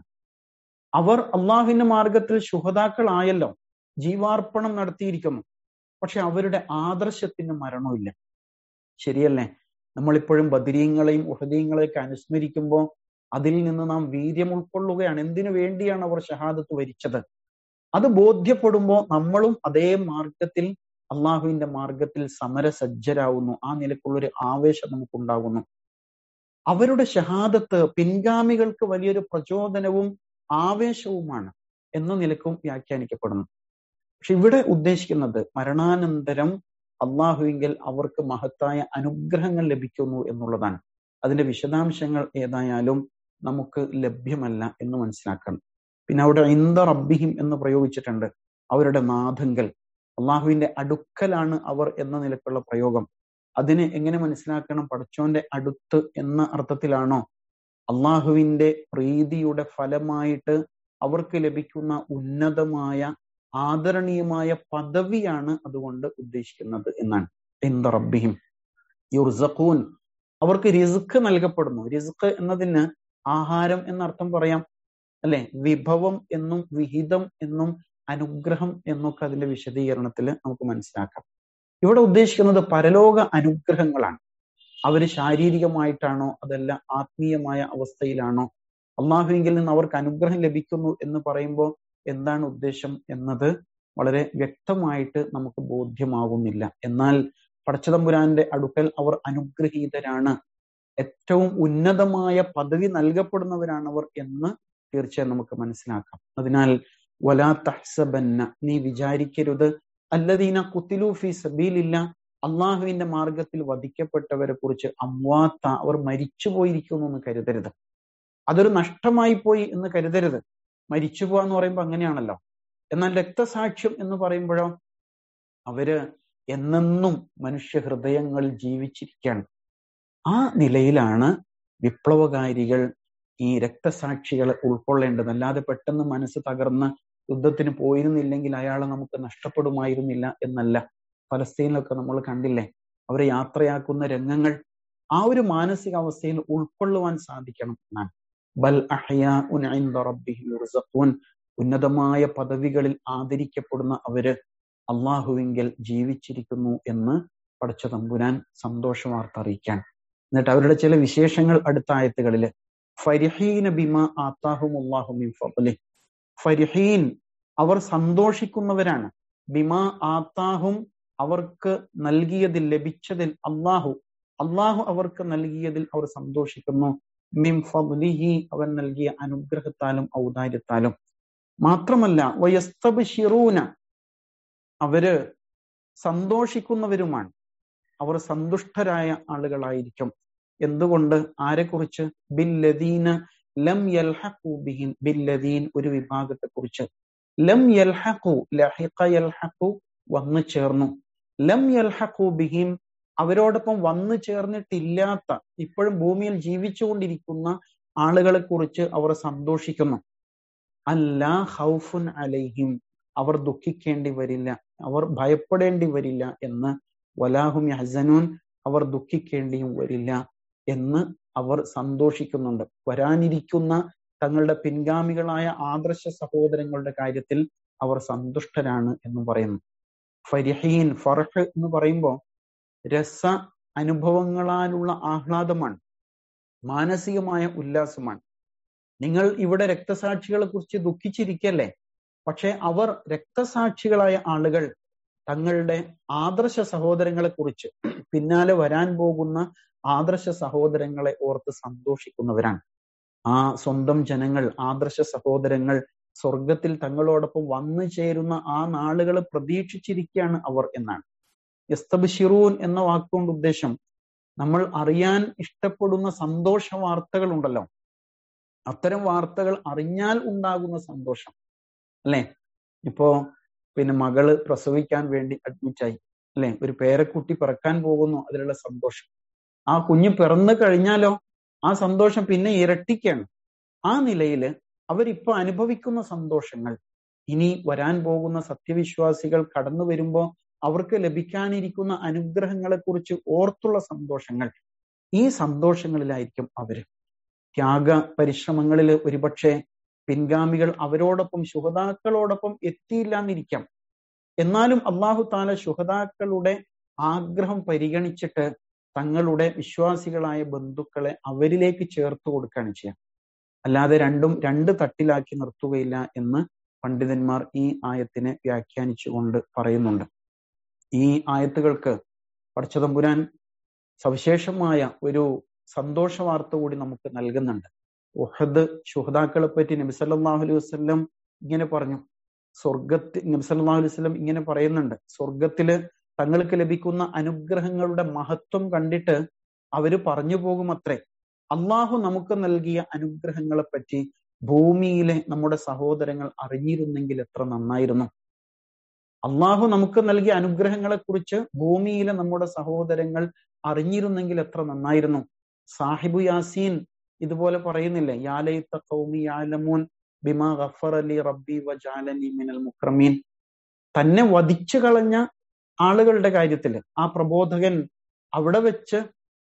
അവർ അള്ളാഹുവിന്റെ മാർഗത്തിൽ ശുഹതാക്കളായല്ലോ ജീവാർപ്പണം നടത്തിയിരിക്കുന്നു പക്ഷെ അവരുടെ ആദർശത്തിന് മരണമില്ല ശരിയല്ലേ നമ്മളിപ്പോഴും ബദരീങ്ങളെയും ഉഹദീങ്ങളെയൊക്കെ അനുസ്മരിക്കുമ്പോൾ അതിൽ നിന്ന് നാം വീര്യം ഉൾക്കൊള്ളുകയാണ് എന്തിനു വേണ്ടിയാണ് അവർ ഷഹാദത്ത് വരിച്ചത് അത് ബോധ്യപ്പെടുമ്പോൾ നമ്മളും അതേ മാർഗത്തിൽ അള്ളാഹുവിന്റെ മാർഗത്തിൽ സമരസജ്ജരാകുന്നു ആ നിലക്കുള്ളൊരു ആവേശം നമുക്കുണ്ടാകുന്നു അവരുടെ ഷഹാദത്ത് പിൻഗാമികൾക്ക് വലിയൊരു പ്രചോദനവും ആവേശവുമാണ് എന്ന നിലക്കും വ്യാഖ്യാനിക്കപ്പെടുന്നു പക്ഷെ ഇവിടെ ഉദ്ദേശിക്കുന്നത് മരണാനന്തരം അള്ളാഹുവിങ്കിൽ അവർക്ക് മഹത്തായ അനുഗ്രഹങ്ങൾ ലഭിക്കുന്നു എന്നുള്ളതാണ് അതിന്റെ വിശദാംശങ്ങൾ ഏതായാലും നമുക്ക് ലഭ്യമല്ല എന്ന് മനസ്സിലാക്കണം പിന്നെ അവിടെ ഇന്ദ റബ്ബിഹിം എന്ന് പ്രയോഗിച്ചിട്ടുണ്ട് അവരുടെ നാഥങ്കൽ അള്ളാഹുവിന്റെ അടുക്കലാണ് അവർ എന്ന നിലക്കുള്ള പ്രയോഗം അതിനെ എങ്ങനെ മനസ്സിലാക്കണം പടച്ചോന്റെ അടുത്ത് എന്ന അർത്ഥത്തിലാണോ അള്ളാഹുവിന്റെ പ്രീതിയുടെ ഫലമായിട്ട് അവർക്ക് ലഭിക്കുന്ന ഉന്നതമായ ആദരണീയമായ പദവിയാണ് അതുകൊണ്ട് ഉദ്ദേശിക്കുന്നത് എന്നാണ് ഇന്ദ റബ്ബിഹിം യുർസഖൂൻ അവർക്ക് റിസ്ക് നൽകപ്പെടുന്നു റിസ്ക് എന്നതിന് ആഹാരം എന്നർത്ഥം പറയാം അല്ലെ വിഭവം എന്നും വിഹിതം എന്നും അനുഗ്രഹം എന്നൊക്കെ അതിന്റെ വിശദീകരണത്തിൽ നമുക്ക് മനസ്സിലാക്കാം ഇവിടെ ഉദ്ദേശിക്കുന്നത് പരലോക അനുഗ്രഹങ്ങളാണ് അവര് ശാരീരികമായിട്ടാണോ അതല്ല ആത്മീയമായ അവസ്ഥയിലാണോ അള്ളാഹുവിങ്കിൽ നിന്ന് അവർക്ക് അനുഗ്രഹം ലഭിക്കുന്നു എന്ന് പറയുമ്പോൾ എന്താണ് ഉദ്ദേശം എന്നത് വളരെ വ്യക്തമായിട്ട് നമുക്ക് ബോധ്യമാകുന്നില്ല എന്നാൽ പടച്ചതമ്പുരാന്റെ അടുക്കൽ അവർ അനുഗ്രഹീതരാണ് ഏറ്റവും ഉന്നതമായ പദവി നൽകപ്പെടുന്നവരാണ് അവർ എന്ന് തീർച്ചയായും നമുക്ക് മനസ്സിലാക്കാം അതിനാൽ വലാ തഹ്സബന്ന നീ വിചാരിക്കരുത് അല്ലദീന കുത്തിലു ഫി സബീലില്ല അള്ളാഹുവിന്റെ മാർഗത്തിൽ വധിക്കപ്പെട്ടവരെ കുറിച്ച് അമ്വാത്ത അവർ മരിച്ചു പോയിരിക്കുന്നു എന്ന് കരുതരുത് അതൊരു നഷ്ടമായി പോയി എന്ന് കരുതരുത് മരിച്ചു പോവാന്ന് പറയുമ്പോൾ അങ്ങനെയാണല്ലോ എന്നാൽ രക്തസാക്ഷ്യം എന്ന് പറയുമ്പോഴോ അവര് എന്നെന്നും മനുഷ്യ ഹൃദയങ്ങളിൽ ജീവിച്ചിരിക്കുകയാണ് ആ നിലയിലാണ് വിപ്ലവകാരികൾ ഈ രക്തസാക്ഷികളെ ഉൾക്കൊള്ളേണ്ടത് അല്ലാതെ പെട്ടെന്ന് മനസ്സ് തകർന്ന് യുദ്ധത്തിന് പോയിരുന്നില്ലെങ്കിൽ അയാളെ നമുക്ക് നഷ്ടപ്പെടുമായിരുന്നില്ല എന്നല്ല ഫലസ്തീനിലൊക്കെ നമ്മൾ കണ്ടില്ലേ അവരെ യാത്രയാക്കുന്ന രംഗങ്ങൾ ആ ഒരു മാനസികാവസ്ഥയിൽ ഉൾക്കൊള്ളുവാൻ സാധിക്കണം എന്നാണ് ബൽ റബ്ബിഹിൻ ഉന്നതമായ പദവികളിൽ ആദരിക്കപ്പെടുന്ന അവര് അള്ളാഹുവിങ്കൽ ജീവിച്ചിരിക്കുന്നു എന്ന് പഠിച്ച തമ്പുരാൻ സന്തോഷ വാർത്ത അറിയിക്കാൻ എന്നിട്ട് അവരുടെ ചില വിശേഷങ്ങൾ അടുത്ത ആയത്തുകളില് ഫരിഹീന ബിമ ആത്താഹും അള്ളാഹു മിൻ ഫضله ഫരിഹീൻ അവർ സന്തോഷിക്കുന്നവരാണ് ബിമാ ആത്താഹും അവർക്ക് നൽകിയതിൽ ലഭിച്ചതിൽ അള്ളാഹു അള്ളാഹു അവർക്ക് നൽകിയതിൽ അവർ സന്തോഷിക്കുന്നു മിം ഫദ്ലിഹി അവൻ നൽകിയ അനുഗ്രഹത്താലും ഔദാര്യത്താലും മാത്രമല്ല വയസ്തബിഷിറൂന അവര് സന്തോഷിക്കുന്നവരുമാണ് അവർ സന്തുഷ്ടരായ ആളുകളായിരിക്കും എന്തുകൊണ്ട് ആരെക്കുറിച്ച് ബില്ലദീന ലം യൽഹഖു ബിഹിം ബില്ലദീൻ ഒരു വിഭാഗത്തെ കുറിച്ച് ലം യൽഹഖു ലഹിഖ യൽഹഖു വന്നു ചേർന്നു ലം യൽഹഖു ബിഹിം അവരോടൊപ്പം വന്നു ചേർന്നിട്ടില്ലാത്ത ഇപ്പോഴും ഭൂമിയിൽ ജീവിച്ചുകൊണ്ടിരിക്കുന്ന ആളുകളെ കുറിച്ച് അവർ സന്തോഷിക്കുന്നു അല്ലാ ഹൗഫുൻ അലൈഹിം അവർ ദുഃഖിക്കേണ്ടി വരില്ല അവർ ഭയപ്പെടേണ്ടി വരില്ല എന്ന് വലാഹും യഹസനൂൻ അവർ ദുഃഖിക്കേണ്ടിയും വരില്ല എന്ന് അവർ സന്തോഷിക്കുന്നുണ്ട് വരാനിരിക്കുന്ന തങ്ങളുടെ പിൻഗാമികളായ ആദർശ സഹോദരങ്ങളുടെ കാര്യത്തിൽ അവർ സന്തുഷ്ടരാണ് എന്ന് പറയുന്നു ഫരിഹീൻ ഫർഹ് എന്ന് പറയുമ്പോൾ രസ അനുഭവങ്ങളാലുള്ള ആഹ്ലാദമാണ് മാനസികമായ ഉല്ലാസമാണ് നിങ്ങൾ ഇവിടെ രക്തസാക്ഷികളെ കുറിച്ച് ദുഃഖിച്ചിരിക്കല്ലേ പക്ഷെ അവർ രക്തസാക്ഷികളായ ആളുകൾ തങ്ങളുടെ ആദർശ സഹോദരങ്ങളെ കുറിച്ച് പിന്നാലെ വരാൻ പോകുന്ന ആദർശ സഹോദരങ്ങളെ ഓർത്ത് സന്തോഷിക്കുന്നവരാണ് ആ സ്വന്തം ജനങ്ങൾ ആദർശ സഹോദരങ്ങൾ സ്വർഗത്തിൽ തങ്ങളോടൊപ്പം വന്നു ചേരുന്ന ആ നാളുകൾ പ്രതീക്ഷിച്ചിരിക്കുകയാണ് അവർ എന്നാണ് യസ്തബിഷിറൂൻ എന്ന വാക്കുകൊണ്ട് ഉദ്ദേശം നമ്മൾ അറിയാൻ ഇഷ്ടപ്പെടുന്ന സന്തോഷ വാർത്തകൾ ഉണ്ടല്ലോ അത്തരം വാർത്തകൾ അറിഞ്ഞാൽ ഉണ്ടാകുന്ന സന്തോഷം അല്ലെ ഇപ്പോ പിന്നെ മകള് പ്രസവിക്കാൻ വേണ്ടി അഡ്മിറ്റായി അല്ലെ ഒരു പേരക്കുട്ടി പിറക്കാൻ പോകുന്നു അതിലുള്ള സന്തോഷം ആ കുഞ്ഞ് പിറന്നു കഴിഞ്ഞാലോ ആ സന്തോഷം പിന്നെ ഇരട്ടിക്കാണ് ആ നിലയില് അവരിപ്പോ അനുഭവിക്കുന്ന സന്തോഷങ്ങൾ ഇനി വരാൻ പോകുന്ന സത്യവിശ്വാസികൾ കടന്നു വരുമ്പോ അവർക്ക് ലഭിക്കാനിരിക്കുന്ന അനുഗ്രഹങ്ങളെ കുറിച്ച് ഓർത്തുള്ള സന്തോഷങ്ങൾ ഈ സന്തോഷങ്ങളിലായിരിക്കും അവര് ത്യാഗ പരിശ്രമങ്ങളിൽ ഒരുപക്ഷെ പിൻഗാമികൾ അവരോടൊപ്പം ശുഹതാക്കളോടൊപ്പം എത്തിയില്ല എന്നിരിക്കാം എന്നാലും അള്ളാഹു താല ശുഹതാക്കളുടെ ആഗ്രഹം പരിഗണിച്ചിട്ട് തങ്ങളുടെ വിശ്വാസികളായ ബന്ധുക്കളെ അവരിലേക്ക് ചേർത്ത് കൊടുക്കുകയാണ് ചെയ്യുക അല്ലാതെ രണ്ടും രണ്ട് തട്ടിലാക്കി നിർത്തുകയില്ല എന്ന് പണ്ഡിതന്മാർ ഈ ആയത്തിനെ വ്യാഖ്യാനിച്ചുകൊണ്ട് പറയുന്നുണ്ട് ഈ ആയത്തുകൾക്ക് പടച്ചതമ്പുരാൻ സവിശേഷമായ ഒരു സന്തോഷ വാർത്ത കൂടി നമുക്ക് നൽകുന്നുണ്ട് ഉഹദ് ശുഹദാക്കളെ പറ്റി നബിസല്ലാഹു അലൈഹി വസ്ലം ഇങ്ങനെ പറഞ്ഞു സ്വർഗത്തിൽ നബിസല്ലാഹു അലൈഹി വസ്ലം ഇങ്ങനെ പറയുന്നുണ്ട് സ്വർഗത്തില് തങ്ങൾക്ക് ലഭിക്കുന്ന അനുഗ്രഹങ്ങളുടെ മഹത്വം കണ്ടിട്ട് അവര് പറഞ്ഞു പോകുമത്രേ അള്ളാഹു നമുക്ക് നൽകിയ അനുഗ്രഹങ്ങളെ പറ്റി ഭൂമിയിലെ നമ്മുടെ സഹോദരങ്ങൾ അറിഞ്ഞിരുന്നെങ്കിൽ എത്ര നന്നായിരുന്നു അള്ളാഹു നമുക്ക് നൽകിയ അനുഗ്രഹങ്ങളെ കുറിച്ച് ഭൂമിയിലെ നമ്മുടെ സഹോദരങ്ങൾ അറിഞ്ഞിരുന്നെങ്കിൽ എത്ര നന്നായിരുന്നു സാഹിബു യാസീൻ ഇതുപോലെ പറയുന്നില്ലേ യാലൈത്ത കൗമി യാലമൂൻ ബിമാ ഗഫർ അലി റബ്ബി വജാലനി മിനൽ മുക്രമീൻ തന്നെ വധിച്ചു കളഞ്ഞ ആളുകളുടെ കാര്യത്തില് ആ പ്രബോധകൻ അവിടെ വെച്ച്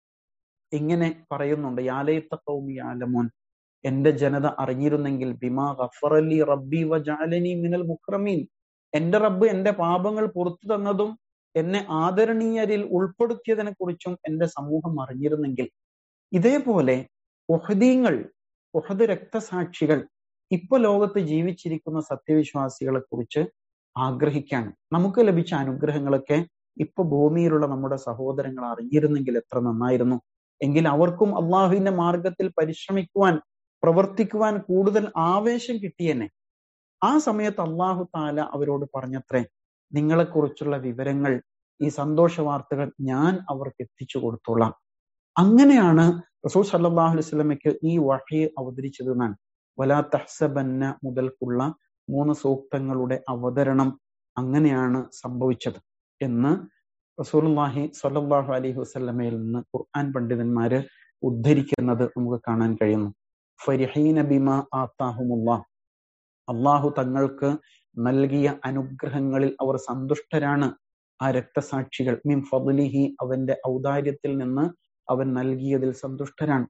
ഇങ്ങനെ പറയുന്നുണ്ട് യാലൈത്ത കൗമി യാലമൂൻ എന്റെ ജനത അറിഞ്ഞിരുന്നെങ്കിൽ ബിമാ ഗഫർ അലി റബ്ബി വജാലനി മിനൽ മുക്രമീൻ എന്റെ റബ്ബ് എന്റെ പാപങ്ങൾ പുറത്തു തന്നതും എന്നെ ആദരണീയരിൽ ഉൾപ്പെടുത്തിയതിനെ കുറിച്ചും എന്റെ സമൂഹം അറിഞ്ഞിരുന്നെങ്കിൽ ഇതേപോലെ ഒഹദീങ്ങൾ ഒഹദ് രക്തസാക്ഷികൾ ഇപ്പൊ ലോകത്ത് ജീവിച്ചിരിക്കുന്ന സത്യവിശ്വാസികളെ കുറിച്ച് ആഗ്രഹിക്കാണ് നമുക്ക് ലഭിച്ച അനുഗ്രഹങ്ങളൊക്കെ ഇപ്പൊ ഭൂമിയിലുള്ള നമ്മുടെ സഹോദരങ്ങൾ അറിഞ്ഞിരുന്നെങ്കിൽ എത്ര നന്നായിരുന്നു എങ്കിൽ അവർക്കും അള്ളാഹുവിന്റെ മാർഗത്തിൽ പരിശ്രമിക്കുവാൻ പ്രവർത്തിക്കുവാൻ കൂടുതൽ ആവേശം കിട്ടിയെന്നെ ആ സമയത്ത് അള്ളാഹു താല അവരോട് പറഞ്ഞത്രേ നിങ്ങളെക്കുറിച്ചുള്ള വിവരങ്ങൾ ഈ സന്തോഷ വാർത്തകൾ ഞാൻ അവർക്ക് എത്തിച്ചു കൊടുത്തോളാം അങ്ങനെയാണ് റസൂൽ സല്ലാഹു അലൈഹി സ്വലമയ്ക്ക് ഈ വഹയെ അവതരിച്ചതെന്നാണ് വലാ തഹ്സബന്ന മുതൽക്കുള്ള മൂന്ന് സൂക്തങ്ങളുടെ അവതരണം അങ്ങനെയാണ് സംഭവിച്ചത് എന്ന് റസൂൽഹി സല്ലാഹു അലൈഹി വസ്ലമയിൽ നിന്ന് ഖുർആൻ പണ്ഡിതന്മാര് ഉദ്ധരിക്കുന്നത് നമുക്ക് കാണാൻ കഴിയുന്നു ഫരിഹീന ബിമ ആത്താഹുമുള്ള അള്ളാഹു തങ്ങൾക്ക് നൽകിയ അനുഗ്രഹങ്ങളിൽ അവർ സന്തുഷ്ടരാണ് ആ രക്തസാക്ഷികൾ മിൻ ഫضലിഹി അവന്റെ ഔദാര്യത്തിൽ നിന്ന് അവൻ നൽകിയതിൽ സന്തുഷ്ടരാണ്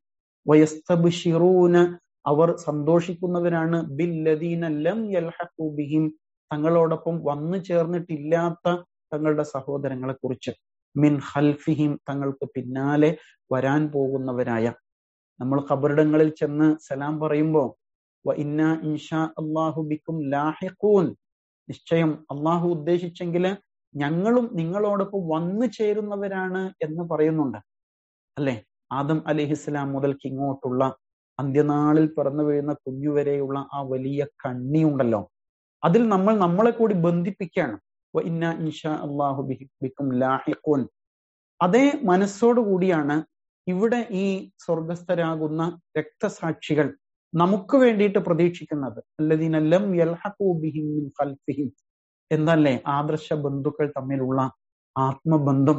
വയസ്തബിഷിറൂന അവർ സന്തോഷിക്കുന്നവരാണ് ബില്ലദീന ലം യൽഹഖു ബിഹിം തങ്ങളോടൊപ്പം വന്നു ചേർന്നിട്ടില്ലാത്ത തങ്ങളുടെ സഹോദരങ്ങളെ കുറിച്ച് മിൻ ഹൽഫിഹിം തങ്ങൾക്ക് പിന്നാലെ വരാൻ പോകുന്നവരായ നമ്മൾ ഖബറിടങ്ങളിൽ ചെന്ന് സലാം പറയുമ്പോ വ ഇന്ന ഇൻഷാ അള്ളാഹു ബിക്കും ലാഹിഖൂൻ നിശ്ചയം അള്ളാഹു ഉദ്ദേശിച്ചെങ്കിൽ ഞങ്ങളും നിങ്ങളോടൊപ്പം വന്നു ചേരുന്നവരാണ് എന്ന് പറയുന്നുണ്ട് അല്ലെ ആദം അലിഹിസ്ലാം മുതൽക്ക് ഇങ്ങോട്ടുള്ള അന്ത്യനാളിൽ പിറന്നു വീഴുന്ന കുഞ്ഞുവരെയുള്ള ആ വലിയ കണ്ണിയുണ്ടല്ലോ അതിൽ നമ്മൾ നമ്മളെ കൂടി ബന്ധിപ്പിക്കുകയാണ് ഇന്ന ഇൻഷാ അള്ളാഹു ബിക്കും ലാഹിഖൂൻ അതേ മനസ്സോടു കൂടിയാണ് ഇവിടെ ഈ സ്വർഗസ്ഥരാകുന്ന രക്തസാക്ഷികൾ നമുക്ക് വേണ്ടിയിട്ട് പ്രതീക്ഷിക്കുന്നത് അല്ലദീനല്ലം യൽഹഖൂബിഹിം മിൻ ഖൽഫിഹിം എന്നല്ലേ ആദർശ ബന്ധുക്കൾ തമ്മിലുള്ള ആത്മബന്ധം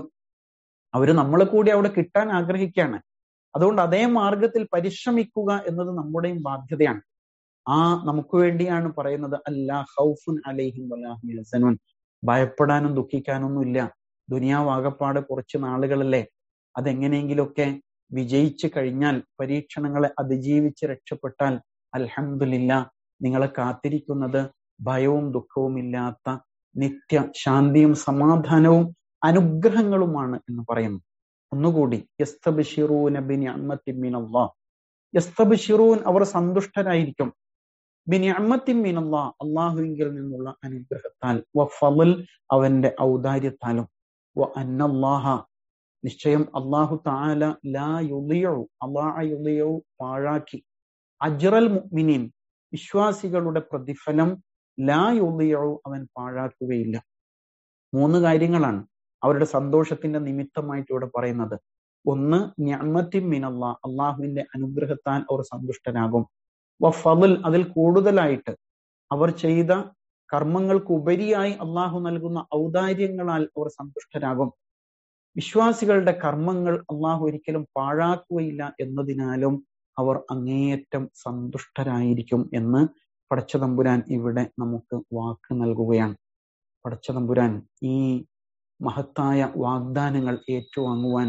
അവര് നമ്മളെ കൂടി അവിടെ കിട്ടാൻ ആഗ്രഹിക്കുകയാണ് അതുകൊണ്ട് അതേ മാർഗത്തിൽ പരിശ്രമിക്കുക എന്നത് നമ്മുടെയും ബാധ്യതയാണ് ആ നമുക്ക് വേണ്ടിയാണ് പറയുന്നത് അല്ലാ ഹൗഫുൻ അലൈഹിം വലാഹിസനുൻ ഭയപ്പെടാനും ദുഃഖിക്കാനൊന്നും ഇല്ല ദുനിയാവാകപ്പാട് കുറച്ച് നാളുകളല്ലേ അതെങ്ങനെയെങ്കിലുമൊക്കെ വിജയിച്ചു കഴിഞ്ഞാൽ പരീക്ഷണങ്ങളെ അതിജീവിച്ച് രക്ഷപ്പെട്ടാൽ അൽഹമില്ല നിങ്ങളെ കാത്തിരിക്കുന്നത് ഭയവും ദുഃഖവും ഇല്ലാത്ത നിത്യ ശാന്തിയും സമാധാനവും അനുഗ്രഹങ്ങളുമാണ് എന്ന് പറയുന്നു ഒന്നുകൂടി യസ്തബിഷിറൂൻ അവർ സന്തുഷ്ടരായിരിക്കും ബിനിഅമ്മത്തിൻ മിനല്ലാ അള്ളാഹുവിങ്കിൽ നിന്നുള്ള അനുഗ്രഹത്താൽ വ ഫളൽ അവന്റെ ഔദാര്യത്താലും വ അന്നല്ലാഹ നിശ്ചയം അള്ളാഹു താല ലാ യുളിയു അള്ളാഹ യുളിയു പാഴാക്കി അജ്റൽ മുഅ്മിനീൻ വിശ്വാസികളുടെ പ്രതിഫലം ലാ യുളിയു അവൻ പാഴാക്കുകയില്ല മൂന്ന് കാര്യങ്ങളാണ് അവരുടെ സന്തോഷത്തിന്റെ നിമിത്തമായിട്ട് ഇവിടെ പറയുന്നത് ഒന്ന് ഞമ്മത്തിൻ മിനല്ലാ അള്ളാഹുവിന്റെ അനുഗ്രഹത്താൽ അവർ സന്തുഷ്ടരാകും വ ഫضൽ അതിൽ കൂടുതലായിട്ട് അവർ ചെയ്ത കർമ്മങ്ങൾക്ക് ഉപരിയായി അള്ളാഹു നൽകുന്ന ഔദാര്യങ്ങളാൽ അവർ സന്തുഷ്ടരാകും വിശ്വാസികളുടെ കർമ്മങ്ങൾ അള്ളാഹു ഒരിക്കലും പാഴാക്കുകയില്ല എന്നതിനാലും അവർ അങ്ങേയറ്റം സന്തുഷ്ടരായിരിക്കും എന്ന് പടച്ചതമ്പുരാൻ ഇവിടെ നമുക്ക് വാക്ക് നൽകുകയാണ് പടച്ചതമ്പുരാൻ ഈ മഹത്തായ വാഗ്ദാനങ്ങൾ ഏറ്റുവാങ്ങുവാൻ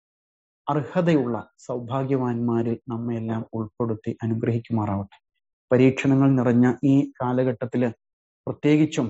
അർഹതയുള്ള സൗഭാഗ്യവാന്മാരിൽ നമ്മയെല്ലാം ഉൾപ്പെടുത്തി അനുഗ്രഹിക്കുമാറാവട്ടെ പരീക്ഷണങ്ങൾ നിറഞ്ഞ ഈ കാലഘട്ടത്തില് പ്രത്യേകിച്ചും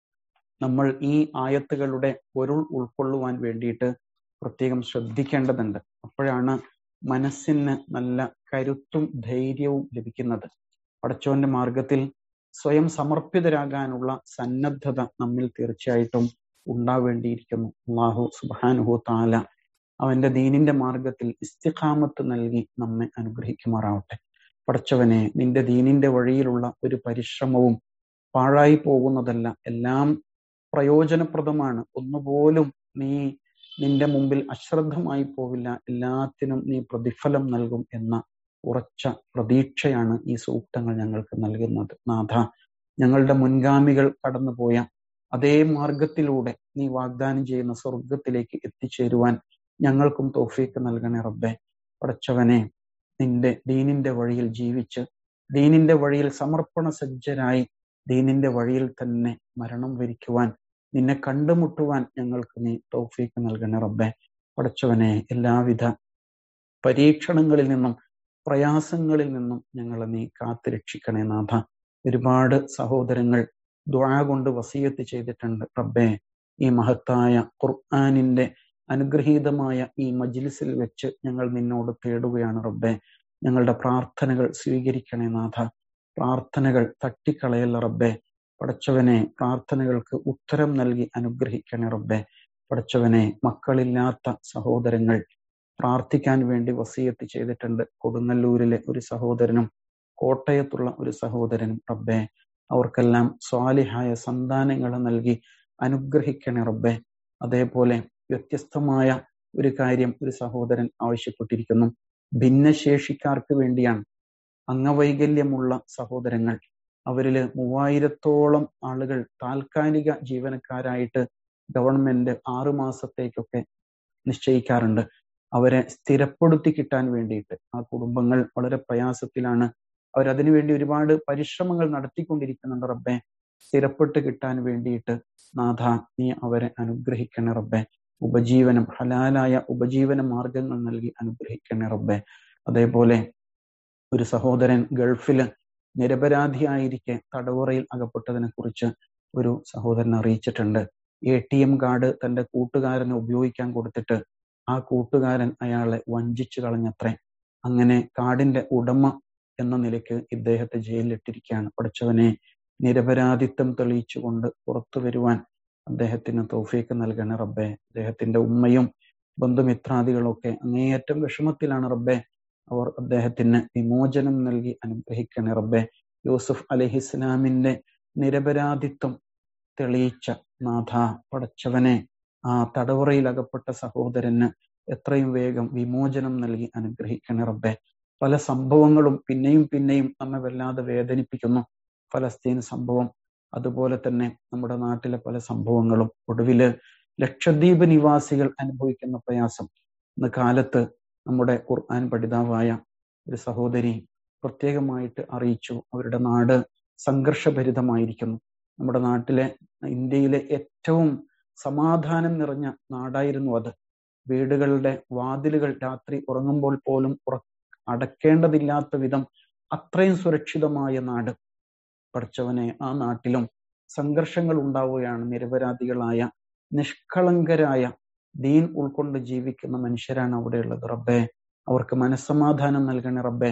നമ്മൾ ഈ ആയത്തുകളുടെ പൊരുൾ ഉൾക്കൊള്ളുവാൻ വേണ്ടിയിട്ട് പ്രത്യേകം ശ്രദ്ധിക്കേണ്ടതുണ്ട് അപ്പോഴാണ് മനസ്സിന് നല്ല കരുത്തും ധൈര്യവും ലഭിക്കുന്നത് പടച്ചോന്റെ മാർഗത്തിൽ സ്വയം സമർപ്പിതരാകാനുള്ള സന്നദ്ധത നമ്മിൽ തീർച്ചയായിട്ടും ഉണ്ടാവേണ്ടിയിരിക്കുന്നു അള്ളാഹു സുബാനുഹു താല അവന്റെ ദീനിന്റെ മാർഗത്തിൽ ഇസ്തിഖാമത്ത് നൽകി നമ്മെ അനുഗ്രഹിക്കുമാറാവട്ടെ പടച്ചവനെ നിന്റെ ദീനിന്റെ വഴിയിലുള്ള ഒരു പരിശ്രമവും പാഴായി പോകുന്നതല്ല എല്ലാം പ്രയോജനപ്രദമാണ് ഒന്നുപോലും നീ നിന്റെ മുമ്പിൽ അശ്രദ്ധമായി പോവില്ല എല്ലാത്തിനും നീ പ്രതിഫലം നൽകും എന്ന ഉറച്ച പ്രതീക്ഷയാണ് ഈ സൂക്തങ്ങൾ ഞങ്ങൾക്ക് നൽകുന്നത് നാഥ ഞങ്ങളുടെ മുൻഗാമികൾ കടന്നുപോയ അതേ മാർഗത്തിലൂടെ നീ വാഗ്ദാനം ചെയ്യുന്ന സ്വർഗത്തിലേക്ക് എത്തിച്ചേരുവാൻ ഞങ്ങൾക്കും തോഫീക്ക് നൽകണേ റബ്ബെ പടച്ചവനെ നിന്റെ ദീനിന്റെ വഴിയിൽ ജീവിച്ച് ദീനിന്റെ വഴിയിൽ സമർപ്പണ സജ്ജരായി ദീനിന്റെ വഴിയിൽ തന്നെ മരണം വരിക്കുവാൻ നിന്നെ കണ്ടുമുട്ടുവാൻ ഞങ്ങൾക്ക് നീ തൗഫീക്ക് നൽകണേ റബ്ബെ പടച്ചവനെ എല്ലാവിധ പരീക്ഷണങ്ങളിൽ നിന്നും പ്രയാസങ്ങളിൽ നിന്നും ഞങ്ങളെ നീ കാത്തു രക്ഷിക്കണേ നാഥ ഒരുപാട് സഹോദരങ്ങൾ ദ്വാ കൊണ്ട് വസീയത്ത് ചെയ്തിട്ടുണ്ട് റബ്ബെ ഈ മഹത്തായ ഖുർആാനിന്റെ അനുഗ്രഹീതമായ ഈ മജ്ലിസിൽ വെച്ച് ഞങ്ങൾ നിന്നോട് തേടുകയാണ് റബ്ബെ ഞങ്ങളുടെ പ്രാർത്ഥനകൾ സ്വീകരിക്കണേ നാഥ പ്രാർത്ഥനകൾ തട്ടിക്കളയല്ല റബ്ബെ പടച്ചവനെ പ്രാർത്ഥനകൾക്ക് ഉത്തരം നൽകി അനുഗ്രഹിക്കണേ റബ്ബെ പടച്ചവനെ മക്കളില്ലാത്ത സഹോദരങ്ങൾ പ്രാർത്ഥിക്കാൻ വേണ്ടി വസീയത്ത് ചെയ്തിട്ടുണ്ട് കൊടുങ്ങല്ലൂരിലെ ഒരു സഹോദരനും കോട്ടയത്തുള്ള ഒരു സഹോദരനും റബ്ബെ അവർക്കെല്ലാം സ്വാലിഹായ സന്താനങ്ങൾ നൽകി അനുഗ്രഹിക്കണേ റബ്ബെ അതേപോലെ വ്യത്യസ്തമായ ഒരു കാര്യം ഒരു സഹോദരൻ ആവശ്യപ്പെട്ടിരിക്കുന്നു ഭിന്നശേഷിക്കാർക്ക് വേണ്ടിയാണ് അംഗവൈകല്യമുള്ള സഹോദരങ്ങൾ അവരില് മൂവായിരത്തോളം ആളുകൾ താൽക്കാലിക ജീവനക്കാരായിട്ട് ഗവൺമെന്റ് ആറു മാസത്തേക്കൊക്കെ നിശ്ചയിക്കാറുണ്ട് അവരെ സ്ഥിരപ്പെടുത്തി കിട്ടാൻ വേണ്ടിയിട്ട് ആ കുടുംബങ്ങൾ വളരെ പ്രയാസത്തിലാണ് അവരതിനു വേണ്ടി ഒരുപാട് പരിശ്രമങ്ങൾ നടത്തിക്കൊണ്ടിരിക്കുന്നുണ്ട് റബ്ബെ സ്ഥിരപ്പെട്ട് കിട്ടാൻ വേണ്ടിയിട്ട് നാഥ നീ അവരെ അനുഗ്രഹിക്കണേ റബ്ബെ ഉപജീവനം ഹലാലായ ഉപജീവന മാർഗങ്ങൾ നൽകി അനുഗ്രഹിക്കണേ റബ്ബെ അതേപോലെ ഒരു സഹോദരൻ ഗൾഫില് നിരപരാധിയായിരിക്കെ തടവുറയിൽ അകപ്പെട്ടതിനെ കുറിച്ച് ഒരു സഹോദരൻ അറിയിച്ചിട്ടുണ്ട് എ ടി എം കാർഡ് തന്റെ കൂട്ടുകാരന് ഉപയോഗിക്കാൻ കൊടുത്തിട്ട് ആ കൂട്ടുകാരൻ അയാളെ വഞ്ചിച്ചു കളഞ്ഞത്രേ അങ്ങനെ കാർഡിന്റെ ഉടമ എന്ന നിലയ്ക്ക് ഇദ്ദേഹത്തെ ജയിലിലിട്ടിരിക്കുകയാണ് പഠിച്ചവനെ നിരപരാധിത്വം തെളിയിച്ചുകൊണ്ട് പുറത്തു വരുവാൻ അദ്ദേഹത്തിന് തോഫീക്ക് നൽകണ റബ്ബെ അദ്ദേഹത്തിന്റെ ഉമ്മയും ബന്ധുമിത്രാദികളൊക്കെ അങ്ങേയറ്റം വിഷമത്തിലാണ് റബ്ബെ അവർ അദ്ദേഹത്തിന് വിമോചനം നൽകി അനുഗ്രഹിക്കണേ റബ്ബെ യൂസുഫ് അലഹിസ്ലാമിന്റെ നിരപരാധിത്വം തെളിയിച്ച നാഥ പടച്ചവനെ ആ തടവറയിൽ അകപ്പെട്ട സഹോദരന് എത്രയും വേഗം വിമോചനം നൽകി അനുഗ്രഹിക്കണേ റബ്ബെ പല സംഭവങ്ങളും പിന്നെയും പിന്നെയും നമ്മെ വല്ലാതെ വേദനിപ്പിക്കുന്നു ഫലസ്തീൻ സംഭവം അതുപോലെ തന്നെ നമ്മുടെ നാട്ടിലെ പല സംഭവങ്ങളും ഒടുവില് ലക്ഷദ്വീപ് നിവാസികൾ അനുഭവിക്കുന്ന പ്രയാസം ഇന്ന് കാലത്ത് നമ്മുടെ ഖുർആൻ പഠിതാവായ ഒരു സഹോദരി പ്രത്യേകമായിട്ട് അറിയിച്ചു അവരുടെ നാട് സംഘർഷഭരിതമായിരിക്കുന്നു നമ്മുടെ നാട്ടിലെ ഇന്ത്യയിലെ ഏറ്റവും സമാധാനം നിറഞ്ഞ നാടായിരുന്നു അത് വീടുകളുടെ വാതിലുകൾ രാത്രി ഉറങ്ങുമ്പോൾ പോലും ഉറ അടക്കേണ്ടതില്ലാത്ത വിധം അത്രയും സുരക്ഷിതമായ നാട് പഠിച്ചവനെ ആ നാട്ടിലും സംഘർഷങ്ങൾ ഉണ്ടാവുകയാണ് നിരപരാധികളായ നിഷ്കളങ്കരായ ദീൻ ഉൾക്കൊണ്ട് ജീവിക്കുന്ന മനുഷ്യരാണ് അവിടെയുള്ളത് റബ്ബെ അവർക്ക് മനസ്സമാധാനം നൽകണേ റബ്ബെ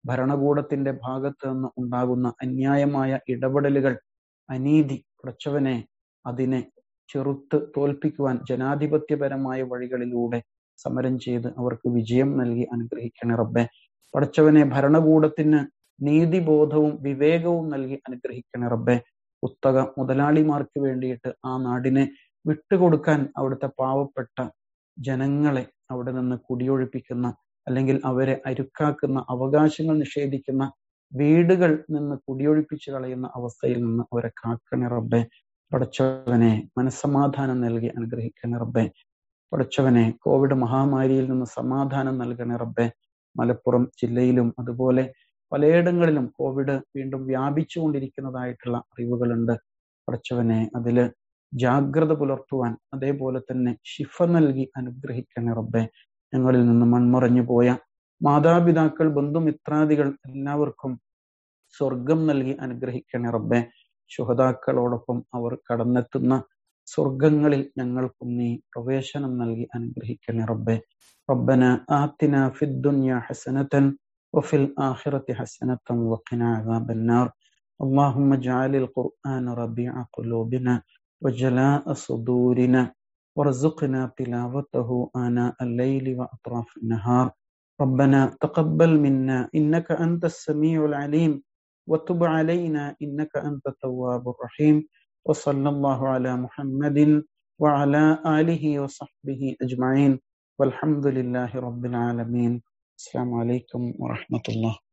ഭരണകൂടത്തിന്റെ ഭാഗത്ത് നിന്ന് ഉണ്ടാകുന്ന അന്യായമായ ഇടപെടലുകൾ അനീതി പടച്ചവനെ അതിനെ ചെറുത്ത് തോൽപ്പിക്കുവാൻ ജനാധിപത്യപരമായ വഴികളിലൂടെ സമരം ചെയ്ത് അവർക്ക് വിജയം നൽകി അനുഗ്രഹിക്കണേ റബ്ബെ പടച്ചവനെ ഭരണകൂടത്തിന് നീതിബോധവും വിവേകവും നൽകി അനുഗ്രഹിക്കണേ റബ്ബെ കുത്തക മുതലാളിമാർക്ക് വേണ്ടിയിട്ട് ആ നാടിനെ വിട്ടുകൊടുക്കാൻ അവിടുത്തെ പാവപ്പെട്ട ജനങ്ങളെ അവിടെ നിന്ന് കുടിയൊഴിപ്പിക്കുന്ന അല്ലെങ്കിൽ അവരെ അരുക്കാക്കുന്ന അവകാശങ്ങൾ നിഷേധിക്കുന്ന വീടുകൾ നിന്ന് കുടിയൊഴിപ്പിച്ചു കളയുന്ന അവസ്ഥയിൽ നിന്ന് അവരെ കാക്കണേ റബ്ബെ പടച്ചവനെ മനസ്സമാധാനം നൽകി അനുഗ്രഹിക്കണേ റബ്ബെ പടച്ചവനെ കോവിഡ് മഹാമാരിയിൽ നിന്ന് സമാധാനം നൽകണേ റബ്ബെ മലപ്പുറം ജില്ലയിലും അതുപോലെ പലയിടങ്ങളിലും കോവിഡ് വീണ്ടും വ്യാപിച്ചുകൊണ്ടിരിക്കുന്നതായിട്ടുള്ള അറിവുകളുണ്ട് പടച്ചവനെ അതില് ജാഗ്രത പുലർത്തുവാൻ അതേപോലെ തന്നെ ശിഫ നൽകി അനുഗ്രഹിക്കണേ റബ്ബെ ഞങ്ങളിൽ നിന്ന് മൺമറഞ്ഞു പോയ മാതാപിതാക്കൾ ബന്ധുമിത്രാദികൾ എല്ലാവർക്കും സ്വർഗം നൽകി അനുഗ്രഹിക്കണേ റബ്ബെ ശുഹതാക്കളോടൊപ്പം അവർ കടന്നെത്തുന്ന സ്വർഗങ്ങളിൽ ഞങ്ങൾക്കും നീ പ്രവേശനം നൽകി അനുഗ്രഹിക്കണേ റബ്ബെ റബ്ബന ആത്തിന ഫിദ്ദുനിയ ഹസനതൻ وفي الآخرة حسنة وقنا عذاب النار اللهم اجعل القرآن ربيع قلوبنا وجلاء صدورنا وارزقنا تلاوته آناء الليل وأطراف النهار ربنا تقبل منا إنك أنت السميع العليم وتب علينا إنك أنت التواب الرحيم وصلى الله على محمد وعلى آله وصحبه أجمعين والحمد لله رب العالمين السلام عليكم ورحمة الله